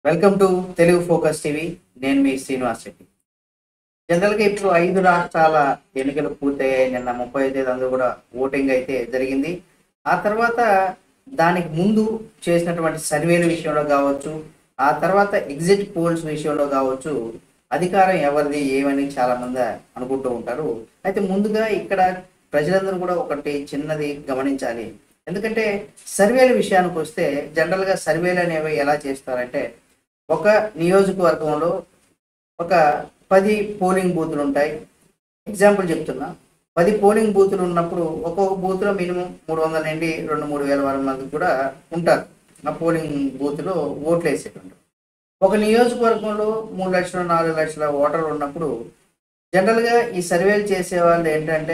welcome to Telugu focus TV నేను మీ శ్రీనివాస్ రెడ్డి జనరల్గా ఇప్పుడు ఐదు రాష్ట్రాల ఎన్నికలు పూర్తయ్యాయి నిన్న ముప్పై తేదీ అందరూ కూడా ఓటింగ్ అయితే జరిగింది ఆ తర్వాత దానికి ముందు చేసినటువంటి సర్వేల విషయంలో కావచ్చు ఆ తర్వాత ఎగ్జిట్ పోల్స్ విషయంలో కావచ్చు అధికారం ఎవరిది ఏమని చాలా మంది అనుకుంటూ ఉంటారు అయితే ముందుగా ఇక్కడ ప్రజలందరూ కూడా ఒకటి చిన్నది గమనించాలి ఎందుకంటే సర్వేల విషయానికి వస్తే జనరల్గా సర్వేలు అనేవి ఎలా చేస్తారంటే ఒక నియోజకవర్గంలో ఒక పది పోలింగ్ బూతులు ఉంటాయి ఎగ్జాంపుల్ చెప్తున్నా పది పోలింగ్ బూతులు ఉన్నప్పుడు ఒక్కొక్క బూత్లో మినిమం మూడు వందల నుండి రెండు మూడు వేల వరకు మంది కూడా ఉంటారు ఆ పోలింగ్ బూత్లో ఓట్లు వేసేటువంటి ఒక నియోజకవర్గంలో మూడు లక్షల నాలుగు లక్షల ఓటర్లు ఉన్నప్పుడు జనరల్గా ఈ సర్వేలు చేసే వాళ్ళు ఏంటంటే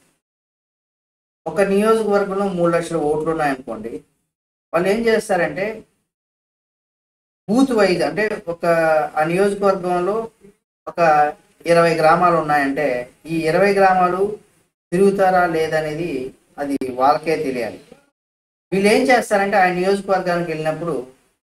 ఒక నియోజకవర్గంలో మూడు లక్షల ఓట్లు ఉన్నాయనుకోండి వాళ్ళు ఏం చేస్తారంటే బూత్ వైజ్ అంటే ఒక ఆ నియోజకవర్గంలో ఒక ఇరవై గ్రామాలు ఉన్నాయంటే ఈ ఇరవై గ్రామాలు తిరుగుతారా లేదనేది అది వాళ్ళకే తెలియాలి వీళ్ళు ఏం చేస్తారంటే ఆ నియోజకవర్గానికి వెళ్ళినప్పుడు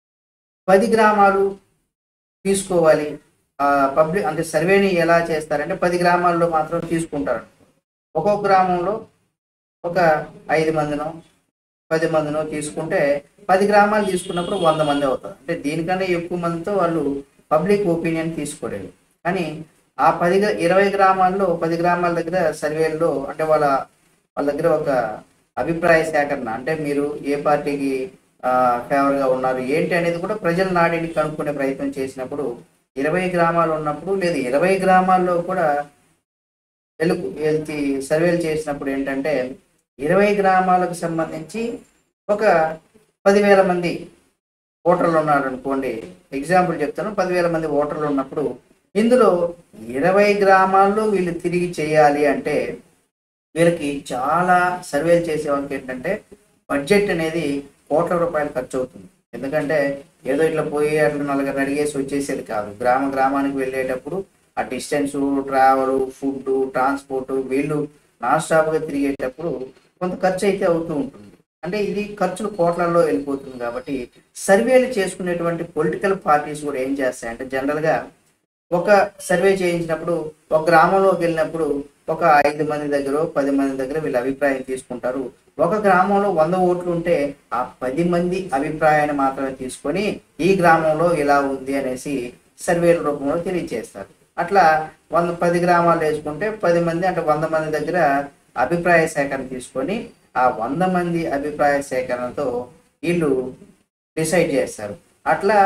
పది గ్రామాలు తీసుకోవాలి పబ్లిక్ అంటే సర్వేని ఎలా చేస్తారంటే పది గ్రామాల్లో మాత్రం తీసుకుంటారు ఒక్కొక్క గ్రామంలో ఒక ఐదు మందినో పది మందినో తీసుకుంటే పది గ్రామాలు తీసుకున్నప్పుడు వంద మంది అవుతారు అంటే దీనికన్నా ఎక్కువ మందితో వాళ్ళు పబ్లిక్ ఒపీనియన్ తీసుకోలేదు కానీ ఆ పది గ్రా- ఇరవై గ్రామాల్లో పది గ్రామాల దగ్గర సర్వేల్లో అంటే వాళ్ళ వాళ్ళ దగ్గర ఒక అభిప్రాయ సేకరణ అంటే మీరు ఏ పార్టీకి ఫేవర్గా ఉన్నారు ఏంటి అనేది కూడా ప్రజల నాడిని కనుక్కునే ప్రయత్నం చేసినప్పుడు ఇరవై గ్రామాలు ఉన్నప్పుడు లేదు ఇరవై గ్రామాల్లో కూడా వెలుగు వెళ్తి సర్వేలు చేసినప్పుడు ఏంటంటే ఇరవై గ్రామాలకు సంబంధించి ఒక పదివేల మంది ఓటర్లు ఉన్నారు అనుకోండి ఎగ్జాంపుల్ చెప్తాను పదివేల మంది ఓటర్లు ఉన్నప్పుడు ఇందులో ఇరవై గ్రామాల్లో వీళ్ళు తిరిగి చేయాలి అంటే వీళ్ళకి చాలా సర్వేలు చేసే వాళ్ళకి ఏంటంటే బడ్జెట్ అనేది కోట్ల రూపాయలు ఖర్చు అవుతుంది ఎందుకంటే ఏదో ఇట్లా పోయి అట్లా నలుగురు అడిగేసి వచ్చేసేది కాదు గ్రామ గ్రామానికి వెళ్ళేటప్పుడు ఆ డిస్టెన్స్ ట్రావెల్ ఫుడ్ ట్రాన్స్పోర్ట్ వీళ్ళు నాన్ స్టాప్గా తిరిగేటప్పుడు కొంత ఖర్చు అయితే అవుతూ ఉంటుంది అంటే ఇది ఖర్చులు కోట్లలో వెళ్ళిపోతుంది కాబట్టి సర్వేలు చేసుకునేటువంటి పొలిటికల్ పార్టీస్ కూడా ఏం చేస్తాయంటే జనరల్గా ఒక సర్వే చేయించినప్పుడు ఒక గ్రామంలోకి వెళ్ళినప్పుడు ఒక ఐదు మంది దగ్గర పది మంది దగ్గర వీళ్ళ అభిప్రాయం తీసుకుంటారు ఒక గ్రామంలో వంద ఓట్లు ఉంటే ఆ పది మంది అభిప్రాయాన్ని మాత్రమే తీసుకొని ఈ గ్రామంలో ఇలా ఉంది అనేసి సర్వేల రూపంలో తెలియజేస్తారు అట్లా వంద పది గ్రామాలు వేసుకుంటే పది మంది అంటే వంద మంది దగ్గర అభిప్రాయ సేకరణ తీసుకొని ఆ వంద మంది అభిప్రాయ సేకరణతో వీళ్ళు డిసైడ్ చేస్తారు అట్లా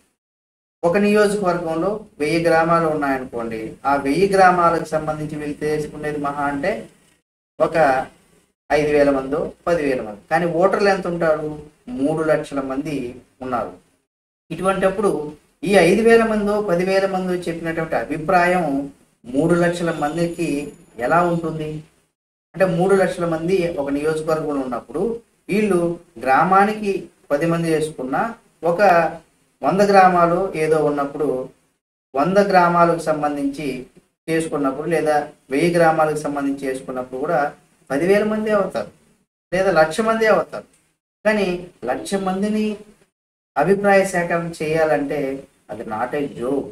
ఒక నియోజకవర్గంలో వెయ్యి గ్రామాలు ఉన్నాయనుకోండి ఆ వెయ్యి గ్రామాలకు సంబంధించి వీళ్ళు తీసుకునేది మహా అంటే ఒక ఐదు వేల మందో పదివేల మంది కానీ ఓటర్లు ఎంత ఉంటారు మూడు లక్షల మంది ఉన్నారు ఇటువంటప్పుడు ఈ ఐదు వేల మందో పదివేల మందో చెప్పినటువంటి అభిప్రాయం మూడు లక్షల మందికి ఎలా ఉంటుంది అంటే మూడు లక్షల మంది ఒక నియోజకవర్గంలో ఉన్నప్పుడు వీళ్ళు గ్రామానికి పది మంది చేసుకున్న ఒక వంద గ్రామాలు ఏదో ఉన్నప్పుడు వంద గ్రామాలకు సంబంధించి చేసుకున్నప్పుడు లేదా వెయ్యి గ్రామాలకు సంబంధించి చేసుకున్నప్పుడు కూడా పదివేల మంది అవుతారు లేదా లక్ష మంది అవుతారు కానీ లక్ష మందిని అభిప్రాయ సేకరణ చేయాలంటే అది నాట్ ఏ జోక్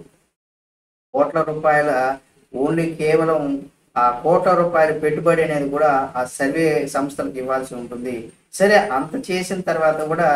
కోట్ల రూపాయల ఓన్లీ కేవలం ఆ కోట్ల రూపాయల పెట్టుబడి అనేది కూడా ఆ సర్వే సంస్థలకు ఇవ్వాల్సి ఉంటుంది సరే అంత చేసిన తర్వాత కూడా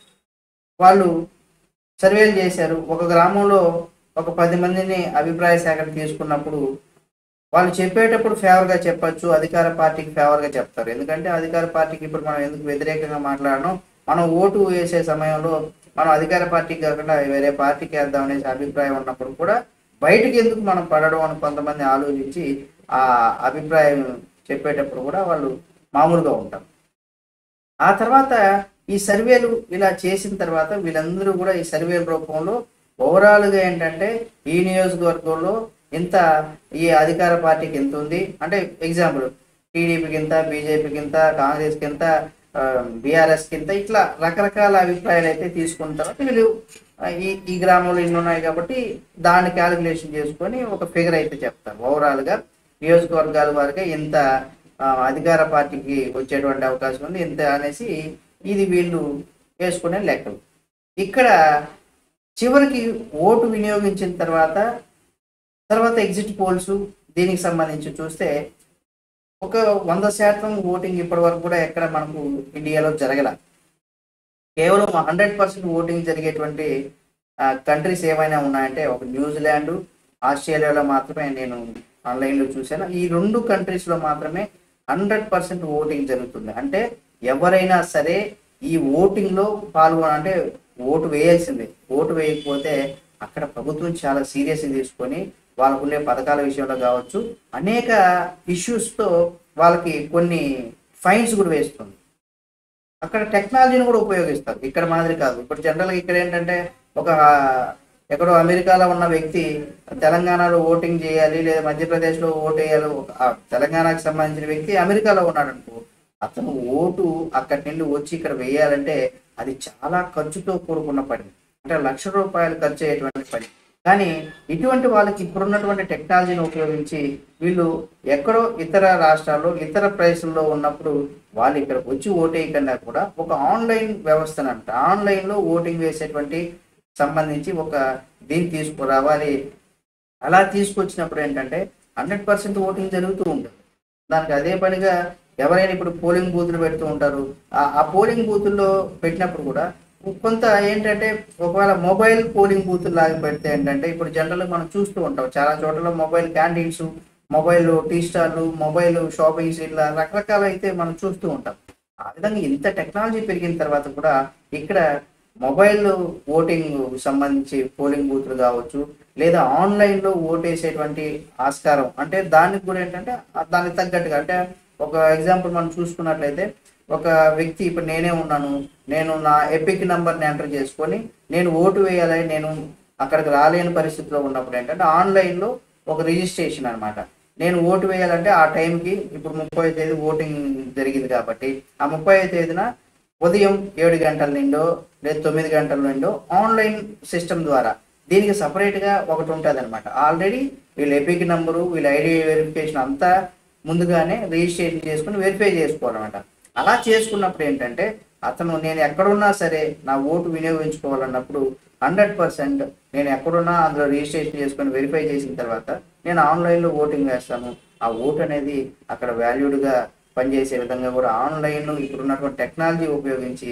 వాళ్ళు సర్వేలు చేశారు ఒక గ్రామంలో ఒక పది మందిని అభిప్రాయ సేకరణ తీసుకున్నప్పుడు వాళ్ళు చెప్పేటప్పుడు ఫేవర్గా చెప్పొచ్చు అధికార పార్టీకి ఫేవర్గా చెప్తారు ఎందుకంటే అధికార పార్టీకి ఇప్పుడు మనం ఎందుకు వ్యతిరేకంగా మాట్లాడడం మనం ఓటు వేసే సమయంలో మనం అధికార పార్టీకి కాకుండా వేరే పార్టీకి వేద్దాం అనేసి అభిప్రాయం ఉన్నప్పుడు కూడా బయటికి ఎందుకు మనం పడడం అని కొంతమంది ఆలోచించి ఆ అభిప్రాయం చెప్పేటప్పుడు కూడా వాళ్ళు మామూలుగా ఉంటారు ఆ తర్వాత ఈ సర్వేలు ఇలా చేసిన తర్వాత వీళ్ళందరూ కూడా ఈ సర్వేల రూపంలో ఓవరాల్గా ఏంటంటే ఈ నియోజకవర్గంలో ఇంత ఈ అధికార పార్టీకి ఎంత ఉంది అంటే ఎగ్జాంపుల్ టీడీపీకి ఇంత బీజేపీకి ఇంత కాంగ్రెస్కి ఇంత బీఆర్ఎస్కి ఇంత ఇట్లా రకరకాల అభిప్రాయాలు అయితే తీసుకున్న తర్వాత వీళ్ళు ఆ, ఈ ఈ గ్రామంలో ఇన్ని ఉన్నాయి కాబట్టి దాన్ని క్యాలిక్యులేషన్ చేసుకొని ఒక ఫిగర్ అయితే చెప్తారు ఓవరాల్గా నియోజకవర్గాల వారికి ఇంత ఆ, అధికార పార్టీకి వచ్చేటువంటి అవకాశం ఉంది ఇంత అనేసి ఇది వీళ్ళు వేసుకునే లెక్కలు ఇక్కడ చివరికి ఓటు వినియోగించిన తర్వాత తర్వాత ఎగ్జిట్ పోల్స్ దీనికి సంబంధించి చూస్తే ఒక వంద శాతం ఓటింగ్ ఇప్పటి వరకు కూడా ఎక్కడ మనకు ఇండియాలో జరగల కేవలం హండ్రెడ్ పర్సెంట్ ఓటింగ్ జరిగేటువంటి కంట్రీస్ ఏమైనా ఉన్నాయంటే ఒక న్యూజిలాండ్ ఆస్ట్రేలియాలో మాత్రమే నేను ఆన్లైన్లో చూశాను ఈ రెండు కంట్రీస్లో మాత్రమే హండ్రెడ్ పర్సెంట్ ఓటింగ్ జరుగుతుంది అంటే ఎవరైనా సరే ఈ ఓటింగ్లో పాల్గొన అంటే ఓటు వేయాల్సిందే ఓటు వేయకపోతే అక్కడ ప్రభుత్వం చాలా సీరియస్గా తీసుకొని వాళ్ళకుండే పథకాల విషయంలో కావచ్చు అనేక ఇష్యూస్తో వాళ్ళకి కొన్ని ఫైన్స్ కూడా వేస్తుంది అక్కడ టెక్నాలజీని కూడా ఉపయోగిస్తారు ఇక్కడ మాదిరి కాదు ఇప్పుడు జనరల్గా ఇక్కడ ఏంటంటే ఒక ఎక్కడో అమెరికాలో ఉన్న వ్యక్తి తెలంగాణలో ఓటింగ్ చేయాలి లేదా మధ్యప్రదేశ్లో ఓటు వేయాలి ఒక- ఆ తెలంగాణకు సంబంధించిన వ్యక్తి అమెరికాలో ఉన్నాడు అనుకో అతను ఓటు అక్కడి నుండి వచ్చి ఇక్కడ వేయాలంటే అది చాలా ఖర్చుతో కూడుకున్న పని అంటే లక్ష రూపాయలు ఖర్చు అయ్యేటువంటి పని కానీ ఇటువంటి వాళ్ళకి ఇప్పుడున్నటువంటి టెక్నాలజీని ఉపయోగించి వీళ్ళు ఎక్కడో ఇతర రాష్ట్రాల్లో ఇతర ప్లేసుల్లో ఉన్నప్పుడు వాళ్ళు ఇక్కడ వచ్చి ఓటేయకుండా కూడా ఒక ఆన్లైన్ వ్యవస్థను అంట ఆన్లైన్లో ఓటింగ్ వేసేటువంటి సంబంధించి ఒక దీన్ని తీసుకురావాలి అలా తీసుకొచ్చినప్పుడు ఏంటంటే హండ్రెడ్ పర్సెంట్ ఓటింగ్ జరుగుతూ ఉంటుంది దానికి అదే పనిగా ఎవరైనా ఇప్పుడు పోలింగ్ బూతులు పెడుతూ ఉంటారు ఆ- ఆ పోలింగ్ బూతుల్లో పెట్టినప్పుడు కూడా కొంత ఏంటంటే ఒకవేళ మొబైల్ పోలింగ్ బూతులు లాగా పెడితే ఏంటంటే ఇప్పుడు జనరల్గా మనం చూస్తూ ఉంటాం చాలా చోట్ల మొబైల్ క్యాంటీన్స్ మొబైల్ టీ స్టార్లు మొబైల్ షాపింగ్స్ ఇట్లా రకరకాల అయితే మనం చూస్తూ ఉంటాం ఆ విధంగా ఇంత టెక్నాలజీ పెరిగిన తర్వాత కూడా ఇక్కడ మొబైల్ ఓటింగ్ సంబంధించి పోలింగ్ బూత్లు కావచ్చు లేదా ఆన్లైన్లో ఓటేసేటువంటి ఆస్కారం అంటే దానికి కూడా ఏంటంటే ఆ దానికి తగ్గట్టుగా అంటే ఒక ఎగ్జాంపుల్ మనం చూసుకున్నట్లయితే ఒక వ్యక్తి ఇప్పుడు నేనే ఉన్నాను నేను నా ఎపిక్ నంబర్ని ఎంటర్ చేసుకొని నేను ఓటు వేయాలని నేను అక్కడికి రాలేని పరిస్థితిలో ఉన్నప్పుడు ఏంటంటే ఆన్లైన్లో ఒక రిజిస్ట్రేషన్ అన్నమాట నేను ఓటు వేయాలంటే ఆ టైంకి ఇప్పుడు ముప్పై తేదీ ఓటింగ్ జరిగింది కాబట్టి ఆ ముప్పై తేదీన ఉదయం ఏడు గంటల నుండో లేదా తొమ్మిది గంటల నుండో ఆన్లైన్ సిస్టమ్ ద్వారా దీనికి సపరేట్గా ఒకటి ఉంటుంది అనమాట ఆల్రెడీ వీళ్ళ ఎపిక్ నంబరు వీళ్ళ ఐడి వెరిఫికేషన్ అంతా ముందుగానే రిజిస్ట్రేషన్ చేసుకుని వెరిఫై చేసుకోవాలన్నమాట అలా చేసుకున్నప్పుడు ఏంటంటే అతను నేను ఎక్కడున్నా సరే నా ఓటు వినియోగించుకోవాలన్నప్పుడు హండ్రెడ్ పర్సెంట్ నేను ఎక్కడున్నా అందులో రిజిస్ట్రేషన్ చేసుకొని వెరిఫై చేసిన తర్వాత నేను ఆన్లైన్లో ఓటింగ్ వేస్తాను ఆ ఓటు అనేది అక్కడ వాల్యూడ్గా పనిచేసే విధంగా కూడా ఆన్లైన్ ఇప్పుడు ఉన్నటువంటి టెక్నాలజీ ఉపయోగించి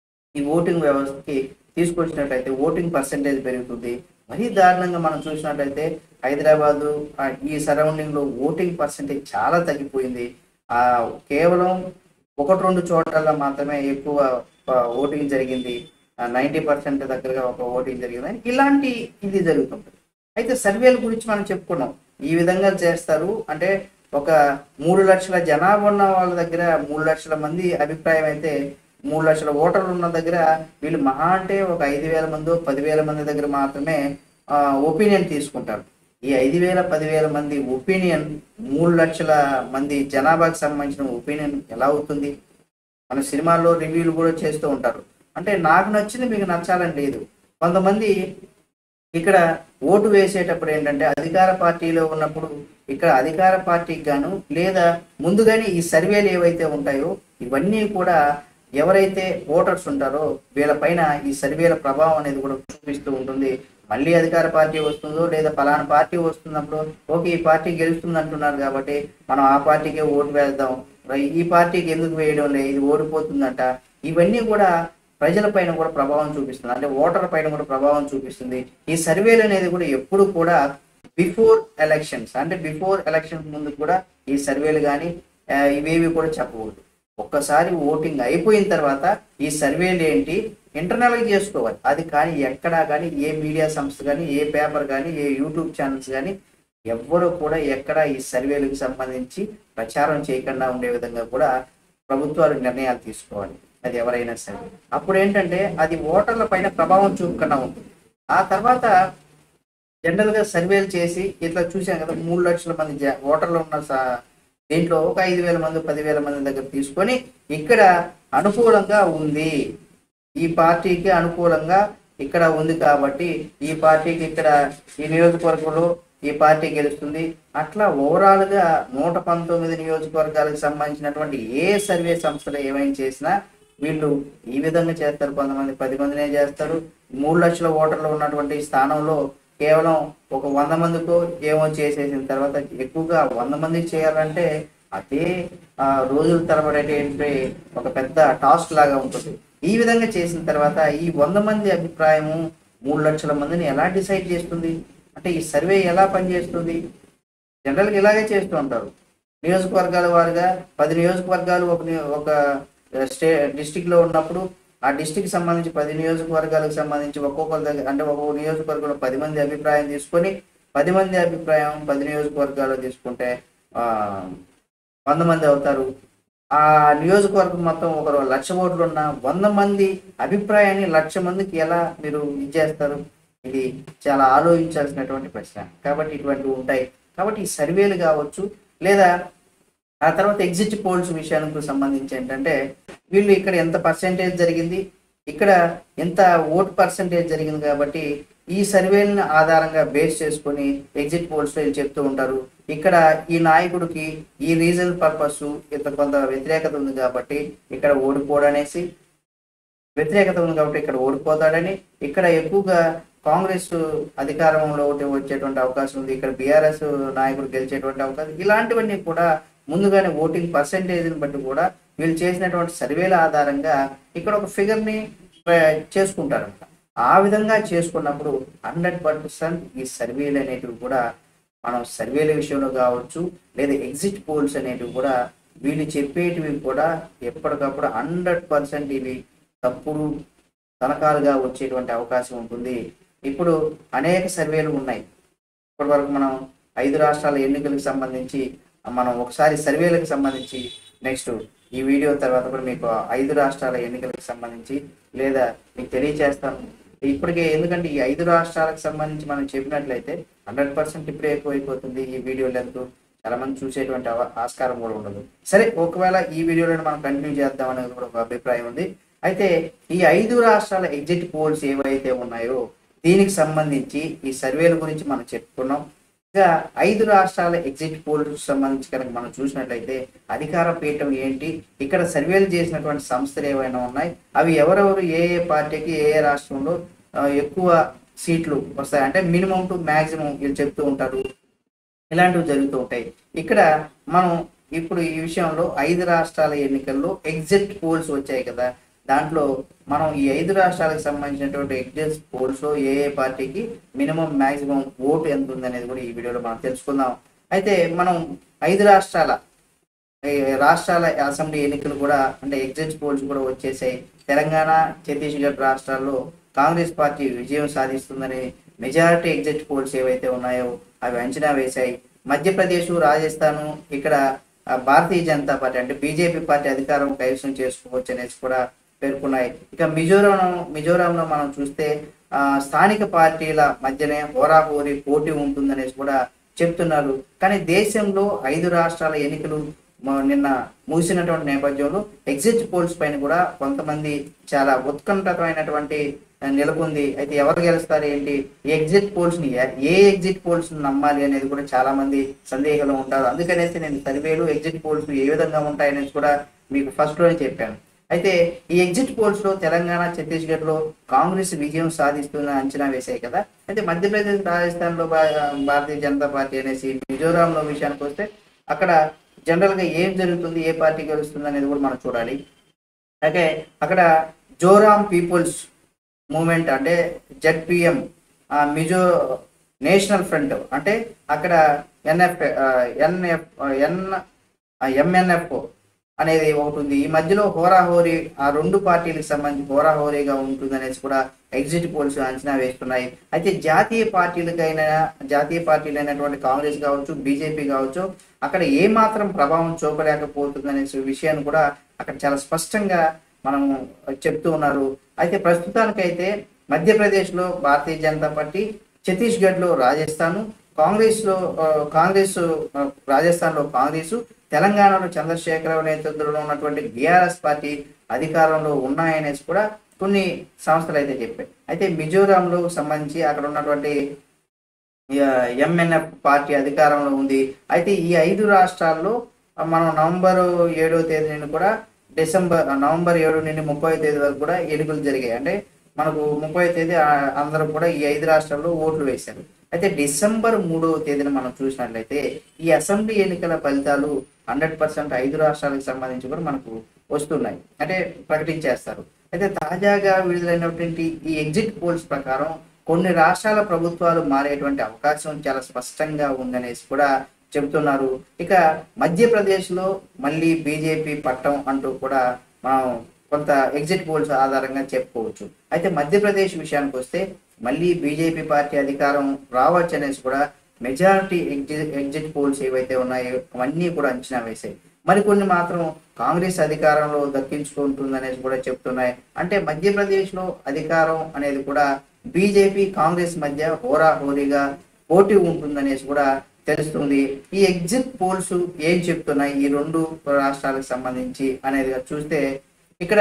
ఈ ఓటింగ్ వ్యవస్థకి తీసుకొచ్చినట్లయితే ఓటింగ్ పర్సంటేజ్ పెరుగుతుంది మరీ దారుణంగా మనం చూసినట్లయితే హైదరాబాదు ఆ, ఈ సరౌండింగ్ లో ఓటింగ్ పర్సంటేజ్ చాలా తగ్గిపోయింది ఆ కేవలం ఒకటి రెండు చోట్ల మాత్రమే ఎక్కువ ఆ, ఓటింగ్ జరిగింది నైంటీ పర్సెంట్ దగ్గరగా ఒక ఓటింగ్ జరిగింది అని ఇలాంటి ఇది జరుగుతుంది అయితే సర్వేల గురించి మనం చెప్పుకున్నాం ఈ విధంగా చేస్తారు అంటే ఒక మూడు లక్షల జనాభా ఉన్న వాళ్ళ దగ్గర మూడు లక్షల మంది అభిప్రాయం అయితే మూడు లక్షల ఓటర్లు ఉన్న దగ్గర వీళ్ళు మహా అంటే ఒక ఐదు వేల మంది పదివేల మంది దగ్గర మాత్రమే ఒపీనియన్ తీసుకుంటారు ఈ ఐదు వేల పదివేల మంది ఒపీనియన్ మూడు లక్షల మంది జనాభాకి సంబంధించిన ఒపీనియన్ ఎలా అవుతుంది మన సినిమాల్లో రివ్యూలు కూడా చేస్తూ ఉంటారు అంటే నాకు నచ్చింది మీకు నచ్చాలని లేదు కొంతమంది ఇక్కడ ఓటు వేసేటప్పుడు ఏంటంటే అధికార పార్టీలో ఉన్నప్పుడు ఇక్కడ అధికార పార్టీకి గాను లేదా ముందుగానే ఈ సర్వేలు ఏవైతే ఉంటాయో ఇవన్నీ కూడా ఎవరైతే ఓటర్స్ ఉంటారో వీళ్ళపైన ఈ సర్వేల ప్రభావం అనేది కూడా చూపిస్తూ ఉంటుంది మళ్ళీ అధికార పార్టీ వస్తుందో లేదా పలానా పార్టీ వస్తున్నప్పుడు ఓకే ఈ పార్టీ గెలుస్తుంది అంటున్నారు కాబట్టి మనం ఆ పార్టీకే ఓటు వేద్దాం రై- ఈ పార్టీకి ఎందుకు వేయడం లేదు ఇది ఓడిపోతుందంట ఇవన్నీ కూడా ప్రజల పైన కూడా ప్రభావం చూపిస్తుంది అంటే ఓటర్ పైన కూడా ప్రభావం చూపిస్తుంది ఈ సర్వేలు అనేది కూడా ఎప్పుడు కూడా బిఫోర్ ఎలక్షన్స్ అంటే బిఫోర్ ఎలక్షన్స్ ముందు కూడా ఈ సర్వేలు కానీ ఇవేవి కూడా చెప్పకూడదు ఒక్కసారి ఓటింగ్ అయిపోయిన తర్వాత ఈ సర్వేలు ఏంటి ఇంటర్నల్ గా చేసుకోవాలి అది కానీ ఎక్కడా కానీ ఏ మీడియా సంస్థ కానీ ఏ పేపర్ కానీ ఏ యూట్యూబ్ ఛానల్స్ కానీ ఎవ్వరూ కూడా ఎక్కడ ఈ సర్వేలకు సంబంధించి ప్రచారం చేయకుండా ఉండే విధంగా కూడా ప్రభుత్వాలు నిర్ణయాలు తీసుకోవాలి అది ఎవరైనా సరే అప్పుడు ఏంటంటే అది ఓటర్ల పైన ప్రభావం చూపకుండా ఉంటుంది ఆ తర్వాత జనరల్ గా సర్వేలు చేసి ఇట్లా చూసాం కదా మూడు లక్షల మంది జ- ఓటర్లు ఉన్న స- దీంట్లో ఒక ఐదు వేల మంది పదివేల మంది దగ్గర తీసుకొని ఇక్కడ అనుకూలంగా ఉంది ఈ పార్టీకి అనుకూలంగా ఇక్కడ ఉంది కాబట్టి ఈ పార్టీకి ఇక్కడ ఈ నియోజకవర్గంలో ఈ పార్టీ గెలుస్తుంది అట్లా ఓవరాల్ గా నూట పంతొమ్మిది నియోజకవర్గాలకు సంబంధించినటువంటి ఏ సర్వే సంస్థలు ఏమైనా చేసినా వీళ్ళు ఈ విధంగా చేస్తారు కొంతమంది పది మందినే చేస్తారు మూడు లక్షల ఓటర్లు ఉన్నటువంటి స్థానంలో కేవలం ఒక వంద మందికో ఏమో చేసేసిన తర్వాత ఎక్కువగా వంద మందికి చేయాలంటే అదే ఆ, రోజుల తరబడేటువంటి ఒక పెద్ద టాస్క్ లాగా ఉంటుంది ఈ విధంగా చేసిన తర్వాత ఈ వంద మంది అభిప్రాయము మూడు లక్షల మందిని ఎలా డిసైడ్ చేస్తుంది అంటే ఈ సర్వే ఎలా పనిచేస్తుంది జనరల్గా ఇలాగే చేస్తూ ఉంటారు నియోజకవర్గాల వారుగా పది నియోజకవర్గాలు ఒక ని- ఒక స్టే డిస్టిక్ లో ఉన్నప్పుడు ఆ డిస్టిక్ సంబంధించి పది నియోజకవర్గాలకు సంబంధించి ఒక్కొక్కరి దగ్గర అంటే ఒక్కొక్క నియోజకవర్గంలో పది మంది అభిప్రాయం తీసుకొని పది మంది అభిప్రాయం పది నియోజకవర్గాలు తీసుకుంటే ఆ వంద మంది అవుతారు ఆ నియోజకవర్గం మొత్తం ఒక లక్ష ఓట్లు ఉన్న వంద మంది అభిప్రాయాన్ని లక్ష మందికి ఎలా మీరు ఇచ్చేస్తారు ఇది చాలా ఆలోచించాల్సినటువంటి ప్రశ్న కాబట్టి ఇటువంటివి ఉంటాయి కాబట్టి ఈ సర్వేలు కావచ్చు లేదా ఆ తర్వాత ఎగ్జిట్ పోల్స్ విషయానికి సంబంధించి ఏంటంటే వీళ్ళు ఇక్కడ ఎంత పర్సెంటేజ్ జరిగింది ఇక్కడ ఎంత ఓట్ పర్సెంటేజ్ జరిగింది కాబట్టి ఈ సర్వేలను ఆధారంగా బేస్ చేసుకొని ఎగ్జిట్ పోల్స్ లో వీళ్ళు చెప్తూ ఉంటారు ఇక్కడ ఈ నాయకుడికి ఈ రీజన్ పర్పస్ ఇంత కొంత వ్యతిరేకత ఉంది కాబట్టి ఇక్కడ ఓడిపోవడనేసి వ్యతిరేకత ఉంది కాబట్టి ఇక్కడ ఓడిపోతాడని ఇక్కడ ఎక్కువగా కాంగ్రెస్ అధికారంలో వచ్చేటువంటి అవకాశం ఉంది ఇక్కడ బీఆర్ఎస్ నాయకుడు గెలిచేటువంటి అవకాశం ఇలాంటివన్నీ కూడా ముందుగానే ఓటింగ్ పర్సెంటేజ్ని బట్టి కూడా వీళ్ళు చేసినటువంటి సర్వేల ఆధారంగా ఇక్కడ ఒక ఫిగర్ ని చేసుకుంటారంట ఆ విధంగా చేసుకున్నప్పుడు హండ్రెడ్ పర్సెంట్ ఈ సర్వేలు అనేటివి కూడా మనం సర్వేల విషయంలో కావచ్చు లేదా ఎగ్జిట్ పోల్స్ అనేటివి కూడా వీళ్ళు చెప్పేటివి కూడా ఎప్పటికప్పుడు హండ్రెడ్ పర్సెంట్ ఇవి తప్పుడు తనఖాలుగా వచ్చేటువంటి అవకాశం ఉంటుంది ఇప్పుడు అనేక సర్వేలు ఉన్నాయి ఇప్పటి వరకు మనం ఐదు రాష్ట్రాల ఎన్నికలకు సంబంధించి మనం ఒకసారి సర్వేలకు సంబంధించి నెక్స్ట్ ఈ వీడియో తర్వాత కూడా మీకు ఐదు రాష్ట్రాల ఎన్నికలకు సంబంధించి లేదా మీకు తెలియచేస్తాను ఇప్పటికే ఎందుకంటే ఈ ఐదు రాష్ట్రాలకు సంబంధించి మనం చెప్పినట్లయితే హండ్రెడ్ పర్సెంట్ ఇప్పుడే ఎక్కువైపోతుంది ఈ వీడియో లెంత్ చాలా మంది చూసేటువంటి అవ- ఆస్కారం కూడా ఉండదు సరే ఒకవేళ ఈ వీడియోలో మనం కంటిన్యూ చేద్దాం అనేది కూడా ఒక అభిప్రాయం ఉంది అయితే ఈ ఐదు రాష్ట్రాల ఎగ్జిట్ పోల్స్ ఏవైతే ఉన్నాయో దీనికి సంబంధించి ఈ సర్వేల గురించి మనం చెప్పుకున్నాం ఇంకా ఐదు రాష్ట్రాల ఎగ్జిట్ పోల్స్ సంబంధించి కనుక మనం చూసినట్లయితే అధికార పీఠం ఏంటి ఇక్కడ సర్వేలు చేసినటువంటి సంస్థలు ఏవైనా ఉన్నాయి అవి ఎవరెవరు ఏ ఏ పార్టీకి ఏ ఏ రాష్ట్రంలో ఆ, ఎక్కువ సీట్లు వస్తాయి అంటే మినిమం టు మాక్సిమం వీళ్ళు చెప్తూ ఉంటారు ఇలాంటివి జరుగుతూ ఉంటాయి ఇక్కడ మనం ఇప్పుడు ఈ విషయంలో ఐదు రాష్ట్రాల ఎన్నికల్లో ఎగ్జిట్ పోల్స్ వచ్చాయి కదా దాంట్లో మనం ఈ ఐదు రాష్ట్రాలకు సంబంధించినటువంటి ఎగ్జిట్ పోల్స్ లో ఏ ఏ పార్టీకి మినిమం మాక్సిమం ఓటు ఎంత ఉంది అనేది కూడా ఈ వీడియోలో మనం తెలుసుకుందాం అయితే మనం ఐదు రాష్ట్రాల ఈ రాష్ట్రాల అసెంబ్లీ ఎన్నికలు కూడా అంటే ఎగ్జిట్ పోల్స్ కూడా వచ్చేసాయి తెలంగాణ ఛత్తీస్గఢ్ రాష్ట్రాల్లో కాంగ్రెస్ పార్టీ విజయం సాధిస్తుందని మెజారిటీ ఎగ్జిట్ పోల్స్ ఏవైతే ఉన్నాయో అవి అంచనా వేశాయి మధ్యప్రదేశ్ రాజస్థాన్ ఇక్కడ ఆ, భారతీయ జనతా పార్టీ అంటే బీజేపీ పార్టీ అధికారం కైవసం చేసుకోవచ్చు అనేసి కూడా పేర్కొన్నాయి ఇక మిజోరాం మిజోరాంలో మనం చూస్తే ఆ, స్థానిక పార్టీల మధ్యనే హోరాహోరీ పోటీ ఉంటుందనేసి కూడా చెప్తున్నారు కానీ దేశంలో ఐదు రాష్ట్రాల ఎన్నికలు మ- నిన్న ముగిసినటువంటి నేపథ్యంలో ఎగ్జిట్ పోల్స్ పైన కూడా కొంతమంది చాలా ఉత్కంఠమైనటువంటి ఆ, నెలకొంది అయితే ఎవరు గెలుస్తారు ఏంటి ఈ ఎగ్జిట్ పోల్స్ ని ఏ- ఏ ఎగ్జిట్ పోల్స్ నమ్మాలి అనేది కూడా చాలా మంది సందేహంలో ఉంటారు అందుకనేసి నేను సర్వేలు ఎగ్జిట్ పోల్స్ ఏ విధంగా ఉంటాయనేసి కూడా మీకు ఫస్ట్ లోనే చెప్పాను అయితే ఈ ఎగ్జిట్ పోల్స్ లో తెలంగాణ ఛత్తీస్గఢ్ లో కాంగ్రెస్ విజయం సాధిస్తున్న అంచనా వేశాయి కదా అయితే మధ్యప్రదేశ్ రాజస్థాన్ లో భా- భారతీయ జనతా పార్టీ అనేసి మిజోరాం లో విషయానికి వస్తే అక్కడ జనరల్ గా ఏం జరుగుతుంది ఏ పార్టీ గెలుస్తుంది అనేది కూడా మనం చూడాలి అయితే అక్కడ జోరాం పీపుల్స్ మూమెంట్ అంటే జెడ్పిఎం మిజో నేషనల్ ఫ్రంట్ అంటే అక్కడ ఎన్ఎఫ్ ఎన్ఎఫ్ ఎన్ ఎంఎన్ఎఫ్ అనేది ఒకటి ఉంది ఈ మధ్యలో హోరాహోరీ ఆ రెండు పార్టీలకు సంబంధించి హోరాహోరీగా ఉంటుంది అనేసి కూడా ఎగ్జిట్ పోల్స్ అంచనా వేస్తున్నాయి అయితే జాతీయ పార్టీలకైనా జాతీయ పార్టీలైనటువంటి కాంగ్రెస్ కావచ్చు బీజేపీ కావచ్చు అక్కడ ఏ మాత్రం ప్రభావం చూపలేకపోతుంది అనే విషయాన్ని కూడా అక్కడ చాలా స్పష్టంగా మనం చెప్తూ ఉన్నారు అయితే ప్రస్తుతానికైతే మధ్యప్రదేశ్ లో భారతీయ జనతా పార్టీ ఛత్తీస్గఢ్ లో రాజస్థాన్ కాంగ్రెస్ లో ఆ, కాంగ్రెస్ ఆ, రాజస్థాన్ లో కాంగ్రెస్ తెలంగాణలో చంద్రశేఖరరావు నేతృత్వంలో ఉన్నటువంటి బీఆర్ఎస్ పార్టీ అధికారంలో ఉన్నాయనేసి కూడా కొన్ని సంస్థలు అయితే చెప్పాయి అయితే మిజోరాంలో సంబంధించి అక్కడ ఉన్నటువంటి ఎంఎన్ఎఫ్ పార్టీ అధికారంలో ఉంది అయితే ఈ ఐదు రాష్ట్రాల్లో మనం నవంబర్ ఏడవ తేదీని కూడా డిసెంబర్ నవంబర్ ఏడు నుండి ముప్పై తేదీ వరకు కూడా ఎన్నికలు జరిగాయి అంటే మనకు ముప్పై తేదీ ఆ, అందరూ కూడా ఈ ఐదు రాష్ట్రాల్లో ఓట్లు వేశారు అయితే డిసెంబర్ మూడవ తేదీన మనం చూసినట్లయితే ఈ అసెంబ్లీ ఎన్నికల ఫలితాలు హండ్రెడ్ పర్సెంట్ ఐదు రాష్ట్రాలకు సంబంధించి కూడా మనకు వస్తున్నాయి అంటే ప్రకటించేస్తారు అయితే తాజాగా విడుదలైనటువంటి ఈ ఎగ్జిట్ పోల్స్ ప్రకారం కొన్ని రాష్ట్రాల ప్రభుత్వాలు మారేటువంటి అవకాశం చాలా స్పష్టంగా ఉందనేసి కూడా చెబుతున్నారు ఇక మధ్యప్రదేశ్లో మళ్ళీ బీజేపీ పట్టం అంటూ కూడా మనం కొంత ఎగ్జిట్ పోల్స్ ఆధారంగా చెప్పుకోవచ్చు అయితే మధ్యప్రదేశ్ విషయానికి వస్తే మళ్ళీ బీజేపీ పార్టీ అధికారం రావచ్చు అనేసి కూడా మెజారిటీ ఎగ్జిట్ ఎగ్జిట్ పోల్స్ ఏవైతే ఉన్నాయో అవన్నీ కూడా అంచనా వేశాయి మరికొన్ని మాత్రం కాంగ్రెస్ అధికారంలో దక్కించుకుంటుందనేసి కూడా చెప్తున్నాయి అంటే మధ్యప్రదేశ్లో అధికారం అనేది కూడా బీజేపీ కాంగ్రెస్ మధ్య హోరాహోరీగా పోటీ ఉంటుందనేసి కూడా తెలుస్తుంది ఈ ఎగ్జిట్ పోల్స్ ఏం చెప్తున్నాయి ఈ రెండు రాష్ట్రాలకు సంబంధించి అనేది చూస్తే ఇక్కడ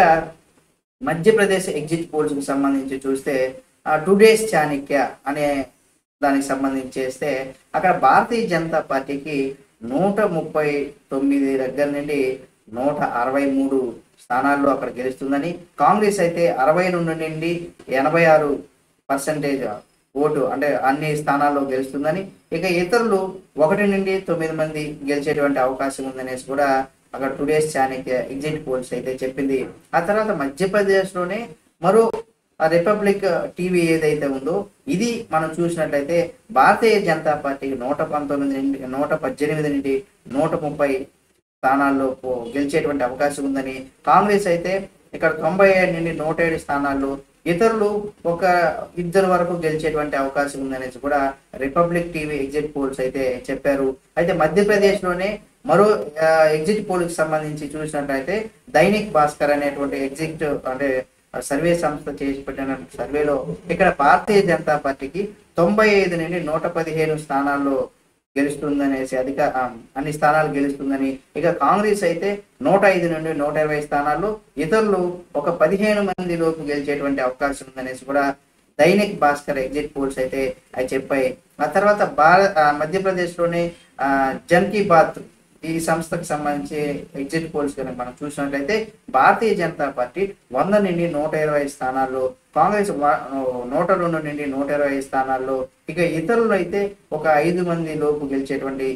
మధ్యప్రదేశ్ ఎగ్జిట్ పోల్స్ కు సంబంధించి చూస్తే టుడేస్ చాణక్య అనే దానికి సంబంధించి చేస్తే అక్కడ భారతీయ జనతా పార్టీకి నూట ముప్పై తొమ్మిది దగ్గర నుండి నూట అరవై మూడు స్థానాల్లో అక్కడ గెలుస్తుందని కాంగ్రెస్ అయితే అరవై రెండు నుండి ఎనభై ఆరు పర్సంటేజ్ ఓటు అంటే అన్ని స్థానాల్లో గెలుస్తుందని ఇక ఇతరులు ఒకటి నుండి తొమ్మిది మంది గెలిచేటువంటి అవకాశం ఉందనేసి కూడా అక్కడ టుడేస్ చాణక్య ఎగ్జిట్ పోల్స్ అయితే చెప్పింది ఆ తర్వాత మధ్యప్రదేశ్లోనే మరో రిపబ్లిక్ టీవీ ఏదైతే ఉందో ఇది మనం చూసినట్లయితే భారతీయ జనతా పార్టీకి నూట పంతొమ్మిది నుండి నూట పద్దెనిమిది నుండి నూట ముప్పై స్థానాల్లో పో- గెలిచేటువంటి అవకాశం ఉందని కాంగ్రెస్ అయితే ఇక్కడ తొంభై ఏడు నుండి నూట ఏడు స్థానాల్లో ఇతరులు ఒక ఇద్దరు వరకు గెలిచేటువంటి అవకాశం ఉందనేసి కూడా రిపబ్లిక్ టీవీ ఎగ్జిట్ పోల్స్ అయితే చెప్పారు అయితే మధ్యప్రదేశ్ లోనే మరో ఆ, ఎగ్జిట్ పోల్ కి సంబంధించి చూసినట్లయితే దైనిక్ భాస్కర్ అనేటువంటి ఎగ్జిట్ అంటే ఆ సర్వే సంస్థ చేసి పెట్టిన సర్వేలో ఇక్కడ భారతీయ జనతా పార్టీకి తొంభై ఐదు నుండి నూట పదిహేను స్థానాల్లో గెలుస్తుందనేసి అధిక ఆ, అన్ని స్థానాలు గెలుస్తుందని ఇక కాంగ్రెస్ అయితే నూట ఐదు నుండి నూట ఇరవై స్థానాల్లో ఇతరులు ఒక పదిహేను మంది లోపు గెలిచేటువంటి అవకాశం ఉందనేసి కూడా దైనిక్ భాస్కర్ ఎగ్జిట్ పోల్స్ అయితే అవి చెప్పాయి ఆ తర్వాత భారత మధ్యప్రదేశ్లోని ఆ, జన్ కీ బాత్ ఈ సంస్థకు సంబంధించి ఎగ్జిట్ పోల్స్ కనుక మనం చూసినట్లయితే భారతీయ జనతా పార్టీ వంద నుండి నూట ఇరవై స్థానాల్లో కాంగ్రెస్ వా- నూట రెండు నుండి నూట ఇరవై స్థానాల్లో ఇక ఇతరులు అయితే ఒక ఐదు మంది లోపు గెలిచేటువంటి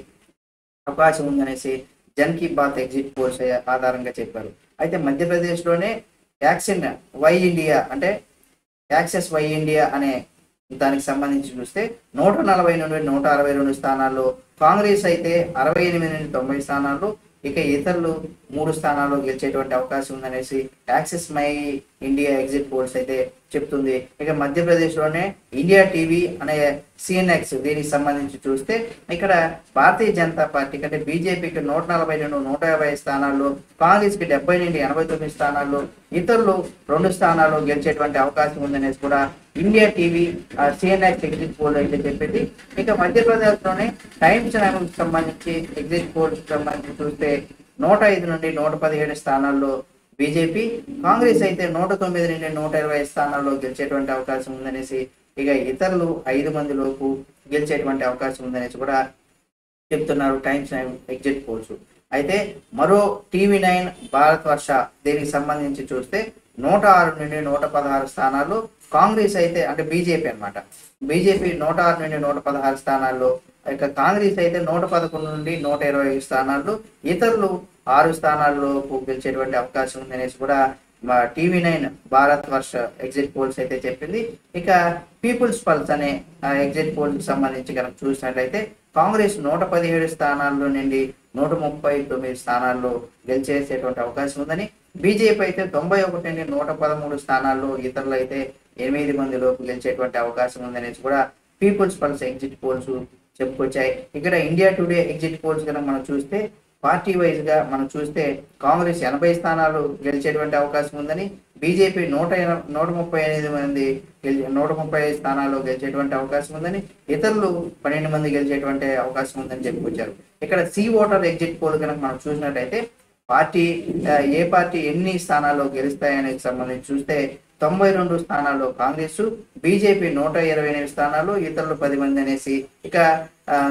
అవకాశం ఉందనేసి జన్ కీ బాత్ ఎగ్జిట్ పోల్స్ ఆధారంగా చెప్పారు అయితే మధ్యప్రదేశ్లోనే యాక్సిన్ వై ఇండియా అంటే యాక్సెస్ వై ఇండియా అనే దానికి సంబంధించి చూస్తే నూట నలభై నుండి నూట అరవై రెండు స్థానాల్లో కాంగ్రెస్ అయితే అరవై ఎనిమిది నుండి తొంభై స్థానాల్లో ఇక ఇతరులు మూడు స్థానాల్లో గెలిచేటువంటి అవకాశం ఉందనేసి Axis my India exit polls అయితే చెప్తుంది ఇక మధ్యప్రదేశ్లోనే ఇండియా టీవీ అనే సిఎన్ఎక్స్ దీనికి సంబంధించి చూస్తే ఇక్కడ భారతీయ జనతా పార్టీ కంటే బీజేపీకి నూట నలభై రెండు నూట యాభై స్థానాల్లో కాంగ్రెస్ కి డెబ్బై నుండి ఎనభై తొమ్మిది స్థానాల్లో ఇతరులు రెండు స్థానాల్లో గెలిచేటువంటి అవకాశం ఉందనేసి కూడా India TV CNX exit poll అయితే చెప్పింది ఇక మధ్యప్రదేశ్ లోనే టైమ్స్ కి సంబంధించి ఎగ్జిట్ పోల్ సంబంధించి చూస్తే నూట ఐదు నుండి నూట పదిహేడు స్థానాల్లో బీజేపీ కాంగ్రెస్ అయితే నూట తొమ్మిది నుండి నూట ఇరవై స్థానాల్లో గెలిచేటువంటి అవకాశం ఉందనేసి ఇక ఇతరులు ఐదు మంది లోపు గెలిచేటువంటి అవకాశం ఉందనేసి కూడా చెప్తున్నారు టైమ్స్ నైన్ ఎగ్జిట్ పోల్స్ అయితే మరో టీవీ నైన్ భారత్ వర్ష దీనికి సంబంధించి చూస్తే నూట ఆరు నుండి నూట పదహారు స్థానాల్లో కాంగ్రెస్ అయితే అంటే బీజేపీ అన్నమాట బీజేపీ నూట ఆరు నుండి నూట పదహారు స్థానాల్లో ఇక కాంగ్రెస్ అయితే నూట పదకొండు నుండి నూట ఇరవై ఐదు స్థానాల్లో ఇతరులు ఆరు స్థానాల్లో గెలిచేటువంటి అవకాశం ఉందనేసి కూడా మా TV nine Bharat Varsh exit polls అయితే చెప్పింది ఇక పీపుల్స్ పల్స్ అనే ఎగ్జిట్ పోల్ కి సంబంధించి కనుక చూసినట్లయితే కాంగ్రెస్ నూట పదిహేడు స్థానాల్లో నుండి నూట ముప్పై తొమ్మిది స్థానాల్లో గెలిచేసేటువంటి అవకాశం ఉందని బీజేపీ అయితే తొంభై ఒకటి నుండి నూట పదమూడు స్థానాల్లో ఇతరులు అయితే ఎనిమిది మంది లోపు గెలిచేటువంటి అవకాశం ఉందనేసి కూడా పీపుల్స్ పల్స్ ఎగ్జిట్ పోల్స్ చెప్పుకొచ్చాయి ఇక్కడ ఇండియా టుడే ఎగ్జిట్ పోల్స్ కనుక మనం చూస్తే పార్టీ వైజ్ గా మనం చూస్తే కాంగ్రెస్ ఎనభై స్థానాలు గెలిచేటువంటి అవకాశం ఉందని బీజేపీ నూట ఎన- నూట ముప్పై ఎనిమిది మంది గెలి నూట ముప్పై ఐదు స్థానాల్లో గెలిచేటువంటి అవకాశం ఉందని ఇతరులు పన్నెండు మంది గెలిచేటువంటి అవకాశం ఉందని చెప్పుకొచ్చారు ఇక్కడ సి ఓటర్ ఎగ్జిట్ పోల్ కనుక మనం చూసినట్టయితే పార్టీ ఆ, ఏ పార్టీ ఎన్ని స్థానాల్లో గెలుస్తాయనే సంబంధించి చూస్తే తొంభై రెండు స్థానాల్లో కాంగ్రెస్ బీజేపీ నూట ఇరవై ఎనిమిది స్థానాలు ఇతరులు పది మంది అనేసి ఇక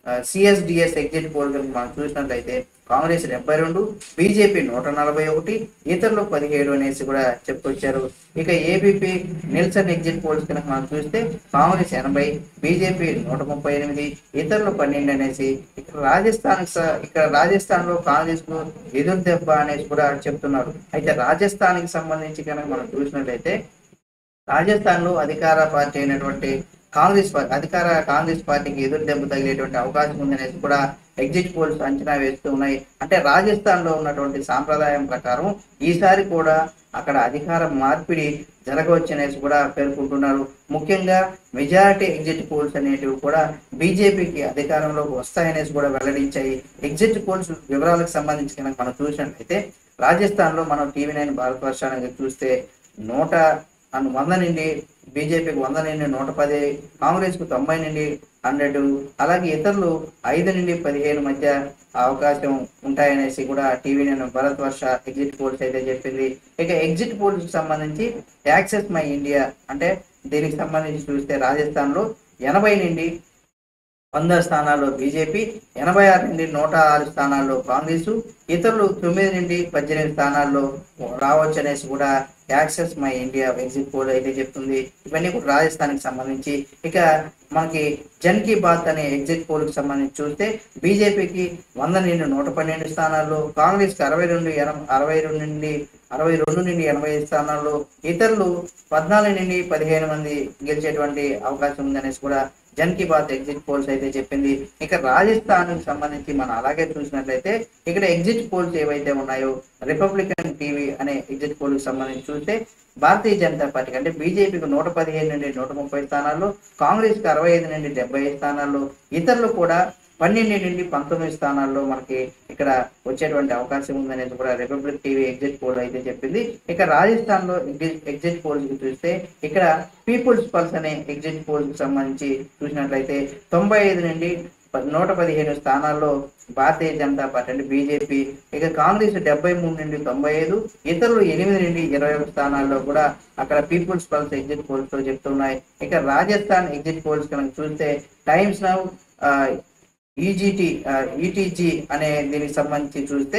సిఎస్డిఎస్ ఎగ్జిట్ పోల్ కనుక మనం చూసినట్లయితే కాంగ్రెస్ డెబ్బై రెండు బీజేపీ నూట నలభై ఒకటి ఇతరులు పదిహేడు అనేసి కూడా చెప్పుకొచ్చారు ఇక ఏబీపీ నిల్సన్ ఎగ్జిట్ పోల్స్ కనుక మనం చూస్తే కాంగ్రెస్ ఎనభై బీజేపీ నూట ముప్పై ఎనిమిది ఇతరులు పన్నెండు అనేసి ఇక్కడ రాజస్థాన్ స- ఇక్కడ రాజస్థాన్ లో కాంగ్రెస్ కు ఎదురు దెబ్బ అనేసి కూడా చెప్తున్నారు అయితే రాజస్థాన్ కి సంబంధించి కనుక మనం చూసినట్లయితే రాజస్థాన్ లో అధికార పార్టీ అయినటువంటి కాంగ్రెస్ పార్టీ అధికార కాంగ్రెస్ పార్టీకి ఎదురు దెబ్బ తగిలేటువంటి అవకాశం ఉందనేసి కూడా ఎగ్జిట్ పోల్స్ అంచనా వేస్తూ ఉన్నాయి అంటే రాజస్థాన్ లో ఉన్నటువంటి సాంప్రదాయం ప్రకారం ఈసారి కూడా అక్కడ అధికార మార్పిడి జరగవచ్చనేసి కూడా పేర్కొంటున్నారు ముఖ్యంగా మెజారిటీ ఎగ్జిట్ పోల్స్ అనేటివి కూడా బీజేపీకి అధికారంలోకి వస్తాయనేసి కూడా వెల్లడించాయి ఎగ్జిట్ పోల్స్ వివరాలకు సంబంధించి కనుక మనం చూసినట్లయితే రాజస్థాన్ లో మనం టీవీ నైన్ భారతవర్షానికి చూస్తే నూట అండ్ వంద నుండి బీజేపీకి వంద నుండి నూట పది కాంగ్రెస్ కు తొంభై నుండి హండ్రెడ్ అలాగే ఇతరులు ఐదు నుండి పదిహేను మధ్య అవకాశం ఉంటాయనేసి కూడా టీవీ నేను భరత్ వర్ష ఎగ్జిట్ పోల్స్ అయితే చెప్పింది ఇక ఎగ్జిట్ పోల్స్ కి సంబంధించి యాక్సెస్ మై ఇండియా అంటే దీనికి సంబంధించి చూస్తే రాజస్థాన్ లో ఎనభై నుండి వంద స్థానాల్లో బీజేపీ ఎనభై ఆరు నుండి నూట ఆరు స్థానాల్లో కాంగ్రెస్ ఇతరులు తొమ్మిది నుండి పద్దెనిమిది స్థానాల్లో రావచ్చు అనేసి కూడా Axis my India exit poll అయితే చెప్తుంది ఇవన్నీ కూడా రాజస్థాన్కి సంబంధించి ఇక మనకి జన్ కీ బాత్ అనే ఎగ్జిట్ పోల్ కి సంబంధించి చూస్తే బీజేపీకి వంద నుండి నూట పన్నెండు స్థానాల్లో కాంగ్రెస్ కి అరవై రెండు ఎన- అరవై రెండు నుండి అరవై రెండు నుండి ఎనభై ఐదు స్థానాల్లో ఇతరులు పద్నాలుగు నుండి పదిహేను మంది గెలిచేటువంటి అవకాశం ఉందనేసి కూడా జన్ కీ బాత్ ఎగ్జిట్ పోల్స్ అయితే చెప్పింది ఇక రాజస్థాన్ కి సంబంధించి మనం అలాగే చూసినట్లయితే ఇక్కడ ఎగ్జిట్ పోల్స్ ఏవైతే ఉన్నాయో రిపబ్లికన్ టీవీ అనే ఎగ్జిట్ పోల్ కి సంబంధించి చూస్తే భారతీయ జనతా పార్టీకి అంటే బీజేపీకి నూట పదిహేను నుండి నూట ముప్పై స్థానాల్లో కాంగ్రెస్ కి అరవై ఐదు నుండి డెబ్బై ఐదు స్థానాల్లో ఇతరులు కూడా పన్నెండు నుండి పంతొమ్మిది స్థానాల్లో మనకి ఇక్కడ వచ్చేటువంటి అవకాశం ఉందనేది కూడా రిపబ్లిక్ టీవీ ఎగ్జిట్ పోల్ అయితే చెప్పింది ఇక రాజస్థాన్ లో ఎగ్జిట్ పోల్స్ కి చూస్తే ఇక్కడ పీపుల్స్ పల్స్ అనే ఎగ్జిట్ పోల్ కి సంబంధించి చూసినట్లయితే తొంభై ఐదు నుండి ప- నూట పదిహేను స్థానాల్లో భారతీయ జనతా పార్టీ అంటే బీజేపీ ఇక కాంగ్రెస్ డెబ్బై మూడు నుండి తొంభై ఐదు ఇతరులు ఎనిమిది నుండి ఇరవై ఒక స్థానాల్లో కూడా అక్కడ పీపుల్స్ పల్స్ ఎగ్జిట్ పోల్స్ తో చెప్తున్నాయి ఇక రాజస్థాన్ ఎగ్జిట్ పోల్స్ కనుక చూస్తే టైమ్స్ నౌ ఈజీటీ ఈటీజీ అనే దీనికి సంబంధించి చూస్తే